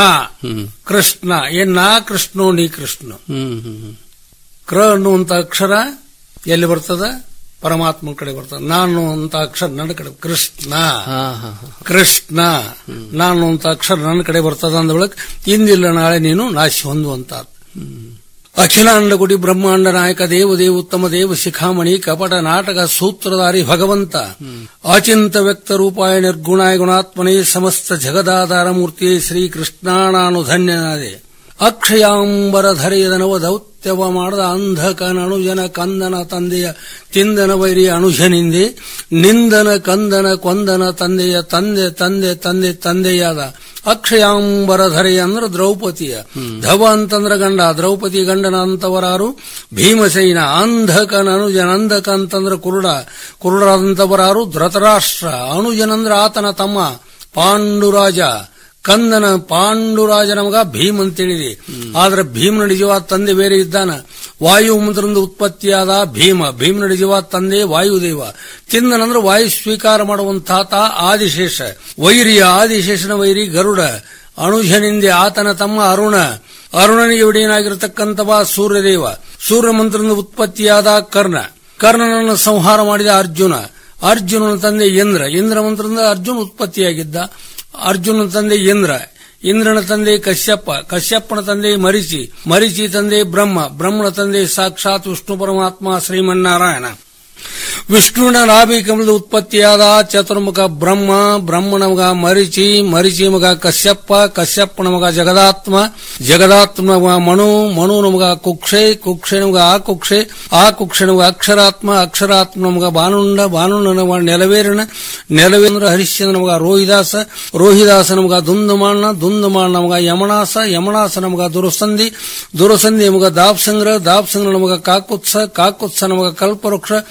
ಕೃಷ್ಣ ಏನ್ ನಾ ಕೃಷ್ಣೋ ನೀ ಕೃಷ್ಣ ಕ್ರ ಅನ್ನುವಂತ ಅಕ್ಷರ ಎಲ್ಲಿ ಬರ್ತದ ಪರಮಾತ್ಮ ಕಡೆ ಬರ್ತದ ನಾನು ಅಂತ ಅಕ್ಷರ ನನ್ನ ಕಡೆ ಕೃಷ್ಣ ಕೃಷ್ಣ ನಾನು ಅಂತ ಅಕ್ಷರ ನನ್ನ ಕಡೆ ಬರ್ತದ ಅಂದ ಬಳಿಕ ಇಂದಿಲ್ಲ ನಾಳೆ ನೀನು ನಾಶಿ ಹೊಂದುವಂತ ಅಖಿಲಾಂಡ ಗುಡಿ ಬ್ರಹ್ಮಾಂಡ ನಾಯಕ ದೇವದೇವ ಉತ್ತಮ ದೇವ ಶಿಖಾಮಣಿ ಕಪಟ ನಾಟಕ ಸೂತ್ರಧಾರಿ ಭಗವಂತ ಅಚಿಂತ ವ್ಯಕ್ತ ರೂಪಾಯ ನಿರ್ಗುಣಾಯ ಗುಣಾತ್ಮನೇ ಸಮಸ್ತ ಜಗದಾಧಾರ ಮೂರ್ತಿಯೇ ಶ್ರೀ ಕೃಷ್ಣಾನಾನು ಧನ್ಯನಾದೆ ಅಕ್ಷಯಾಂಬರ ಧರೆಯದ ನವ ದೌತ್ಯವ ಮಾಡದ ಅಂಧಕನ ಅಣುಜನ ಕಂದನ ತಂದೆಯ ತಿಂದನ ವೈರಿ ಅಣುಜನಿಂದೆ ನಿಂದನ ಕಂದನ ಕೊಂದನ ತಂದೆಯ ತಂದೆ ತಂದೆ ತಂದೆ ತಂದೆಯಾದ ಅಕ್ಷಯಾಂಬರ ಧರೆಯ ಅಂದ್ರೆ ದ್ರೌಪದಿಯ ಧವ ಅಂತಂದ್ರ ಗಂಡ ದ್ರೌಪದಿ ಗಂಡನ ಅಂತವರಾರು ಭೀಮಸೇನ ಅಂಧಕನ ಅನುಜನ ಅಂಧಕ ಅಂತಂದ್ರ ಕುರುಡ ಕುರುಡರಾದಂತವರಾರು ಧೃತರಾಷ್ಟ್ರ ಅನುಜನಂದ್ರ ಆತನ ತಮ್ಮ ಪಾಂಡುರಾಜ ಕಂದನ ಪಾಂಡುರಾಜನ ಮಗ ಭೀಮ್ ಅಂತೇಳಿದೆ ಆದ್ರೆ ಭೀಮನ ನಿಜವಾದ ತಂದೆ ಬೇರೆ ಇದ್ದಾನ ವಾಯು ಮಂತ್ರದಿಂದ ಉತ್ಪತ್ತಿಯಾದ ಭೀಮ ಭೀಮನ ನಿಜವಾದ ತಂದೆ ವಾಯುದೇವ ತಿಂದನಂದ್ರೆ ವಾಯು ಸ್ವೀಕಾರ ಮಾಡುವಂತಾತ ಆದಿಶೇಷ ವೈರಿಯ ಆದಿಶೇಷನ ವೈರಿ ಗರುಡ ಅಣುಜನಿಂದೆ ಆತನ ತಮ್ಮ ಅರುಣ ಅರುಣನಿಗೆ ಒಡೆಯನಾಗಿರತಕ್ಕಂಥವ ಸೂರ್ಯದೇವ ಸೂರ್ಯ ಮಂತ್ರದಿಂದ ಉತ್ಪತ್ತಿಯಾದ ಕರ್ಣ ಕರ್ಣನನ್ನು ಸಂಹಾರ ಮಾಡಿದ ಅರ್ಜುನ ಅರ್ಜುನನ ತಂದೆ ಇಂದ್ರ ಇಂದ್ರ ಮಂತ್ರದಿಂದ ಅರ್ಜುನ ಉತ್ಪತ್ತಿಯಾಗಿದ್ದ ಅರ್ಜುನನ ತಂದೆ ಇಂದ್ರ ಇಂದ್ರನ ತಂದೆ ಕಶ್ಯಪ ಕಶ್ಯಪನ ತಂದೆ ಮರಿಚಿ ಮರಿಚಿ ತಂದೆ ಬ್ರಹ್ಮ ಬ್ರಹ್ಮನ ತಂದೆ ಸಾಕ್ಷಾತ್ ವಿಷ್ಣು ಪರಮಾತ್ಮ ಶ್ರೀಮನ್ನಾರಾಯಣ ವಿಷ್ಣುವಿನ ನಾಭಿ ಕಮಲದ ಉತ್ಪತ್ತಿಯಾದ ಚತುರ್ಮುಖ ಬ್ರಹ್ಮ ಬ್ರಹ್ಮನ ಮಗ ಮರಿಚಿ ಮರಿಚಿ ಮಗ ಕಶ್ಯಪ ಕಶ್ಯಪನ ಮಗ ಜಗದಾತ್ಮ ಜಗದಾತ್ಮನ ಮಗ ಮನು ಮನುನ ಮಗ ಕುಕ್ಷೆ ಕುಕ್ಷೆನ ಮಗ ಆ ಕುಕ್ಷೆ ಆ ಕುಕ್ಷೆನ ಮಗ ಅಕ್ಷರಾತ್ಮ ಅಕ್ಷರಾತ್ಮನ ಮಗ ಬಾನುಂಡ ಬಾನುಂಡನ ಮಗ ನೆಲವೇರಣ ನೆಲವೇಂದ್ರ ಹರಿಶ್ಚಂದ್ರನ ಮಗ ರೋಹಿದಾಸ ರೋಹಿದಾಸನ ಮಗ ದುಂದುಮಾಣ ದುಂದುಮಾಣ ಮಗ ಯಮನಾಸ ಯಮನಾಸನ ಮಗ ದುರಸಂಧಿ ದುರಸಂಧಿ ಮಗ ದಾಪ್ಸಂಗ್ರ ದಾಪ್ಸಂಗ್ರನ ಮಗ ಕಾಕುತ್ಸ ಕಾಕುತ್ಸನ ಮಗ ಕಲ್ಪವೃಕ್ಷ ಕಲ್ಪ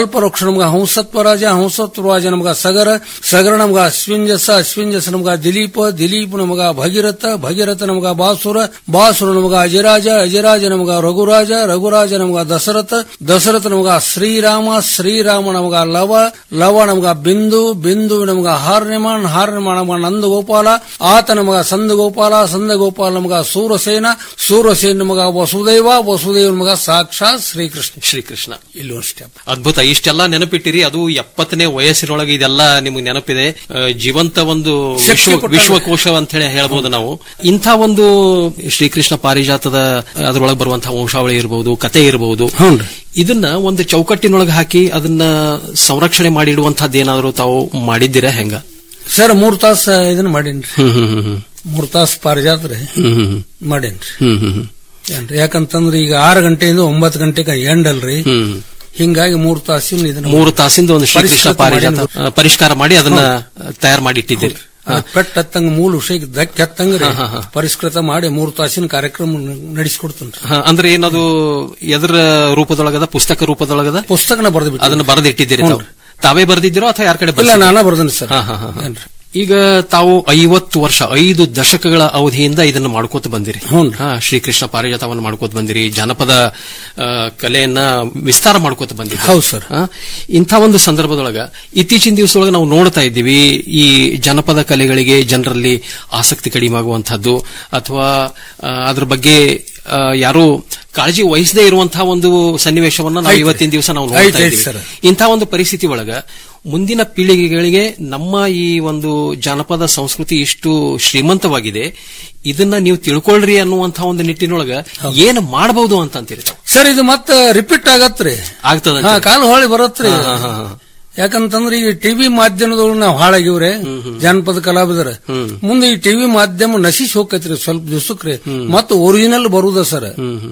ಕಲ್ಪವೃಕ್ಷ ನಮ್ಗ ಹಂಸತ್ವರಾಜ ಹಂಸತ್ವರಾಜ ನಮ್ಗ ಸಗರ ಸಗರ ನಮ್ಗ ಅಶ್ವಿಂಜಸ ಅಶ್ವಿಂಜಸ ನಮ್ಗ ದಿಲೀಪ ದಿಲೀಪ್ ನಮಗ ಭಗೀರಥ ಭಗೀರಥ ನಮಗ ಬಾಸುರ ಬಾಸುರ ನಮಗ ಅಜರಾಜ ಅಜರಾಜ ನಮಗ ರಘುರಾಜ ರಘುರಾಜ ನಮಗ ದಶರಥ ದಶರಥ ನಮಗ ಶ್ರೀರಾಮ ಶ್ರೀರಾಮ ನಮಗ ಲವ ಲವ ನಮಗ ಬಿಂದು ಬಿಂದು ನಮಗ ಹಾರ್ನಿಮಾನ್ ಹಾರ್ನಿಮಾನ್ ನಮಗ ನಂದಗೋಪಾಲ ಆತ ನಮಗ ಸಂದಗೋಪಾಲ ಸಂದಗೋಪಾಲ ನಮಗ ಸೂರಸೇನ ಸೂರಸೇನ ನಮಗ ವಸುದೇವ ವಸುದೇವ ನಮಗ ಸಾಕ್ಷಾತ್ ಶ್ರೀಕೃಷ್ಣ ಶ್ರೀಕೃಷ್ಣ ಇಲ್ಲಿ ಒಂದು ಸ್ಟೆಪ್ ಅದ್ಭುತ ಇಷ್ಟೆಲ್ಲ ನೆನಪಿಟ್ಟಿರಿ ಅದು ಎಪ್ಪತ್ತನೇ ವಯಸ್ಸಿನೊಳಗೆ ಇದೆಲ್ಲ ನಿಮಗೆ ನೆನಪಿದೆ ಆ, ಜೀವಂತ ಒಂದು ಶಕ್ತಿ ವಿಶ್ವ ಕೊಟ್ಟ- ವಿಶ್ವಕೋಶ ಅಂತ ಹೇಳಿ ಹೇಳ್ಬೋದು ನಾವು ಇಂಥ ಒಂದು ಶ್ರೀಕೃಷ್ಣ ಪಾರಿಜಾತದ ಅದರೊಳಗೆ ಬರುವಂತಹ ವಂಶಾವಳಿ ಇರಬಹುದು ಕತೆ ಇರಬಹುದು ಇದನ್ನ ಒಂದು ಚೌಕಟ್ಟಿನೊಳಗೆ ಹಾಕಿ ಅದನ್ನ ಸಂರಕ್ಷಣೆ ಮಾಡಿಡುವಂತಹದ್ದು ಏನಾದರೂ ತಾವು ಮಾಡಿದ್ದೀರಾ ಹೆಂಗ ಸರ್ ಮೂರ್ ತಾಸ ಇದನ್ನ ಮಾಡೇನ್ರಿ ಹ್ಮ್ ಹ್ಮ್ ಹ್ಮ್ ಹ್ಮ್ ಮೂರ್ ತಾಸ ಪಾರಿಜಾತ್ರೆ ಹ್ಮ್ ಹ್ಮ್ ಮಾಡೇನ್ರಿ ಹ್ಮ್ ಹ್ಮ್ ಹ್ಮ್ ಏನ್ರಿ ಯಾಕಂತಂದ್ರೆ ಈಗ ಆರು ಗಂಟೆಯಿಂದ ಒಂಬತ್ತು ಗಂಟೆಗೆ ಎಂಡ್ ಅಲ್ರಿ ಹ್ಮ್ ಹಿಂಗಾಗಿ ಮೂರ್ ತಾಸಿನ ಇದನ್ನ ಮೂರು ತಾಸಿಂದ ಒಂದು ಶ್ರೀಕೃಷ್ಣ ಪರಿಷ್ಕೃತ ಪಾರಿಜಾತ ಮಾಡೇನ್ರಿ. ಆ, ಪರಿಷ್ಕಾರ ಮಾಡಿ ಅದನ್ನ ತಯಾರು ಮಾಡಿ ಇಟ್ಟಿದ್ದೀರಿ ಆ, ಪೆಟ್ಟ ಹತ್ತಂಗ ಮೂಲ ವಿಷಯಕ್ಕೆ ದಕ್ಕ ಹತ್ತಂಗ್ರಿ ಹಾ, ಹಾ, ಹಾ. ಪರಿಷ್ಕೃತ ಮಾಡಿ ಮೂರ್ ತಾಸಿನ ಕಾರ್ಯಕ್ರಮ ನಡೆಸಿಕೊಡ್ತೇನ್ರಿ ಹ, ಅಂದ್ರೆ ಏನದು ಎದ್ರ ರೂಪದೊಳಗದ ಪುಸ್ತಕ ರೂಪದೊಳಗದ ಪುಸ್ತಕನ ಬರೆದು ಅದನ್ನ ಬರೆದಿಟ್ಟಿದ್ದೀರಿ ತಾವು ತಾವೇ ಬರೆದಿದ್ದೀರೋ ಅಥವಾ ಯಾರ ಕಡೆ ಇಲ್ಲ ಬರ್ಸಿದ್ದೀರೋ? ನಾನಾ ಬರ್ದೇನೆ ಸರ್ ಹಾ, ಹಾ, ಹಾ, ಹಾ. ಈಗ ತಾವು ಐವತ್ತು ವರ್ಷ ಐದು ದಶಕಗಳ ಅವಧಿಯಿಂದ ಇದನ್ನು ಮಾಡ್ಕೋತ ಬಂದಿರಿ ಹಾ, ಶ್ರೀಕೃಷ್ಣ ಪಾರಿಜಾತವನ್ನು ಮಾಡ್ಕೋತ ಬಂದಿರಿ ಜನಪದ ಆ, ಕಲೆಯನ್ನ ವಿಸ್ತಾರ ಮಾಡ್ಕೋತ ಬಂದಿರಿ ಹೌದು ಸರ್ ಆ, ಇಂಥ ಒಂದು ಸಂದರ್ಭದೊಳಗ ಇತ್ತೀಚಿನ ದಿವಸದೊಳಗೆ ನಾವು ನೋಡ್ತಾ ಇದ್ದೀವಿ ಈ ಜನಪದ ಕಲೆಗಳಿಗೆ ಜನರಲ್ಲಿ ಆಸಕ್ತಿ ಕಡಿಮೆ ಆಗುವಂತಹದ್ದು ಅಥವಾ ಆ, ಅದ್ರ ಬಗ್ಗೆ ಆ, ಯಾರು ಕಾಳಜಿ ವಹಿಸದೇ ಇರುವಂತಹ ಒಂದು ಸನ್ನಿವೇಶವನ್ನ ನಾವು ಐತೆ. ಇವತ್ತಿನ ದಿವಸ ನಾವು ಐತೆ, ನೋಡ್ತಾ ಐತೆ ಇದ್ದೀವಿ ಸರ್. ಇಂಥ ಒಂದು ಪರಿಸ್ಥಿತಿ ಒಳಗ ಮುಂದಿನ ಪೀಳಿಗೆಗಳಿಗೆ ನಮ್ಮ ಈ ಒಂದು ಜಾನಪದ ಸಂಸ್ಕೃತಿ ಇಷ್ಟು ಶ್ರೀಮಂತವಾಗಿದೆ ಇದನ್ನ ನೀವು ತಿಳ್ಕೊಳ್ರಿ ಅನ್ನುವಂತಹ ಒಂದು ನಿಟ್ಟಿನೊಳಗ ಏನು ಮಾಡಬಹುದು ಅಂತ ಅಂತೀರಿ ತಾವು ಸರ್ ಇದು ಮತ್ತೆ ರಿಪೀಟ್ ಆಗತ್ರಿ ಆಗ್ತದ ಹಾ ಕಾಲು ಹೊಳಿ ಬರತ್ರಿ ಹಾ, ಹಾ, ಹಾ, ಹಾ. ಯಾಕಂತಂದ್ರೆ ಈಗ ಟಿವಿ ಮಾಧ್ಯಮದೊಳಗೆ ನಾವು ಹಾಳಾಗಿವ್ರೆ ಜಾನಪದ ಕಲಾವಿದರ ಮುಂದೆ ಈ ಟಿವಿ ಮಾಧ್ಯಮ ನಶಿಸಿ ಹೋಗತ್ರಿ ಸ್ವಲ್ಪ ದಿವಸಕ್ರಿ ಮತ್ತೆ ಒರಿಜಿನಲ್ ಬರುದ ಸರ್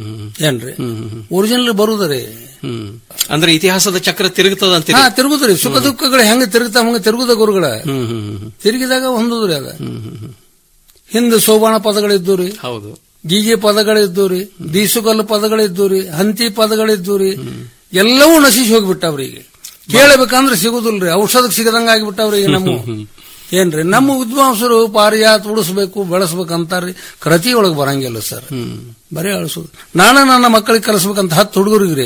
ಏನ್ರಿ ಒರಿಜಿನಲ್ ಬರುದರಿ ಹ್ಮ್ ಅಂದ್ರೆ ಇತಿಹಾಸದ ಚಕ್ರ ತಿರುಗುತ್ತದ ಅಂತೀರಿ ಹಾ ತಿರುಗುದ್ರಿ ಸುಖ ದುಃಖಗಳು ಹೆಂಗ ತಿರುಗುತ್ತ ಹಂಗ ತಿರುಗುದ ಗುರುಗಳ ಹ್ಮ್ ಹ್ಮ್ ಹ್ಮ್ ತಿರುಗಿದಾಗ ಹೊಂದುದ್ರಿ ಅದ ಹಿಂದೆ ಸೋಬಾಣ ಪದಗಳಿದ್ದು ರೀ ಹೌದು ಗೀಗೆ ಪದಗಳಿದ್ದು ರೀ ದೀಸುಗಲ್ಲು ಪದಗಳಿದ್ದು ರೀ ಹಂತಿ ಪದಗಳಿದ್ದು ರೀ ಎಲ್ಲವೂ ನಶಿಸಿ ಹೋಗ್ಬಿಟ್ಟಾವ್ರಿ ಈಗ ಕೇಳಬೇಕಂದ್ರೆ ಸಿಗುದಿಲ್ರಿ ಔಷಧಕ್ಕೆ ಸಿಗದಂಗ ಆಗಿಬಿಟ್ಟಾವ್ರಿ ಈಗ ನಮ್ಮ ಏನ್ರಿ ನಮ್ಮ ವಿದ್ವಾಂಸರು ಪಾರಿಯಾತ್ ಉಳಿಸ್ಬೇಕು ಬೆಳೆಸ್ಬೇಕಂತಾರ್ರಿ ಕೃತಿ ಒಳಗೆ ಬರಂಗಿಲ್ಲ ಸರ್ ಬರೀ ಅಳಿಸೋದು ನಾನು ನನ್ನ ಮಕ್ಕಳಿಗೆ ಕಲಿಸ್ಬೇಕಂತ ಹತ್ತು ಹುಡುಗರಿಗೆ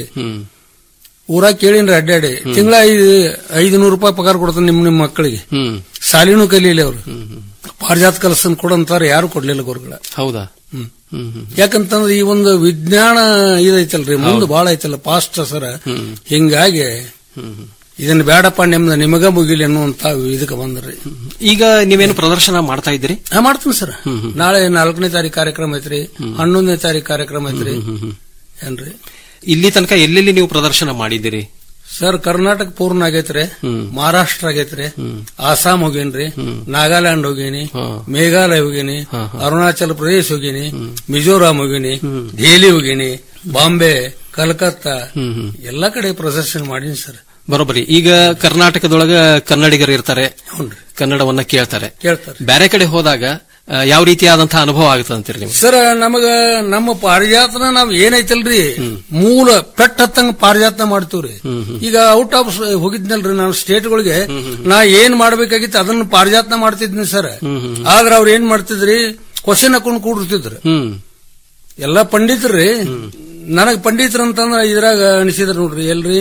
ಊರಾಗ ಕೇಳಿನ್ರಿ ಅಡ್ಡಾಡಿ ತಿಂಗಳ ಐದು ಐದು ನೂರು ರೂಪಾಯಿ ಪಗಾರ ಕೊಡ್ತಾನೆ ನಿಮ್ ನಿಮ್ಮ ಮಕ್ಕಳಿಗೆ ಹ್ಮ್ ಸಾಲಿನೂ ಕಲೀಲಿ ಅವ್ರು ಪಾರಿಜಾತ ಕಲಸನ್ ಕೊಡಂತಾರೆ ಯಾರು ಕೊಡ್ಲಿಲ್ಲ ಗುರುಗಳ ಹೌದಾ ಹ್ಮ್. ಹ್ಮ್ ಹ್ಮ್ ಯಾಕಂತಂದ್ರೆ ಈ ಒಂದು ವಿಜ್ಞಾನ ಇದೈತಲ್ರಿ ಮುಂದೆ ಬಹಳ ಐತಲ್ಲ ಪಾಸ್ಟ್ ಸರ ಹಿಂಗಾಗಿ ಇದನ್ನ ಬೇಡಪ್ಪ ನಿಮ್ದ ನಿಮಗ ಮುಗಿಲಿ ಅನ್ನುವಂತ ಇದಕ್ಕೆ ಬಂದ್ರಿ ಈಗ ನೀವೇನು ಪ್ರದರ್ಶನ ಮಾಡ್ತಾ ಇದ್ದೀರಿ ನಾ ಮಾಡ್ತೀನಿ ಸರ್ ನಾಳೆ ನಾಲ್ಕನೇ ತಾರೀಕು ಕಾರ್ಯಕ್ರಮ ಐತ್ರಿ ಹನ್ನೊಂದನೇ ತಾರೀಕು ಕಾರ್ಯಕ್ರಮ ಐತ್ರಿ ಏನ್ರಿ ಇಲ್ಲಿ ತನಕ ಎಲ್ಲೆಲ್ಲಿ ನೀವು ಪ್ರದರ್ಶನ ಮಾಡಿದ್ದೀರಿ ಸರ್ ಕರ್ನಾಟಕ ಪೂರ್ಣ ಆಗೈತ್ರಿ ಮಹಾರಾಷ್ಟ್ರ ಆಗೈತ್ರಿ ಆಸಾಂ ಹೋಗೇನ್ರಿ ನಾಗಾಲ್ಯಾಂಡ್ ಹೋಗೀನಿ ಮೇಘಾಲಯ ಹೋಗೀನಿ ಅರುಣಾಚಲ ಪ್ರದೇಶ ಹೋಗೀನಿ ಮಿಜೋರಾಂ ಹೋಗೀನಿ ದೆಹಲಿ ಹೋಗೀನಿ ಬಾಂಬೆ ಕಲ್ಕತ್ತಾ ಎಲ್ಲಾ ಕಡೆ ಪ್ರದರ್ಶನ ಮಾಡೀನಿ ಸರ್ ಬರೋಬ್ಬರಿ ಈಗ ಕರ್ನಾಟಕದೊಳಗ ಕನ್ನಡಿಗರು ಇರ್ತಾರೆ ಕನ್ನಡವನ್ನ ಕೇಳ್ತಾರೆ ಕೇಳ್ತಾರೆ ಬೇರೆ ಕಡೆ ಹೋದಾಗ ಆ, ಯಾವ ರೀತಿಯಾದಂತಹ ಅನುಭವ ಆಗುತ್ತದೆ ಅಂತೀರಿ ನೀವು ಸರ್ ನಮಗ ನಮ್ಮ ಪಾರಿಜಾತನ ನಾವ್ ಏನೈತಲ್ರಿ ಮೂಲ ಪೆಟ್ಟ ಹತ್ತಂಗ ಪಾರಿಜಾತನ ಮಾಡ್ತೀವ್ರಿ ಈಗ ಔಟ್ ಆಫ್ ಹೋಗಿದ್ನಲ್ರಿ ನಾನು ಸ್ಟೇಟ್ಗಳಿಗೆ ನಾ ಏನ್ ಮಾಡ್ಬೇಕಾಗಿತ್ತು ಅದನ್ನ ಪಾರಿಜಾತನ ಮಾಡ್ತಿದ್ನಿ ಸರ್ ಆದ್ರ ಅವ್ರ ಏನ್ ಮಾಡ್ತಿದ್ರಿ ಕ್ವಶನ್ ಹಾಕೊಂಡು ಕೂಡಿರ್ತಿದ್ರು ಹ್ಮ್ ಎಲ್ಲಾ ಪಂಡಿತರ್ರಿ ನನಗ್ ಪಂಡಿತರ ಅಂತಂದ್ರ ಇದ್ರಾಗ ಅನಿಸಿದ್ರ ನೋಡ್ರಿ ಎಲ್ರಿ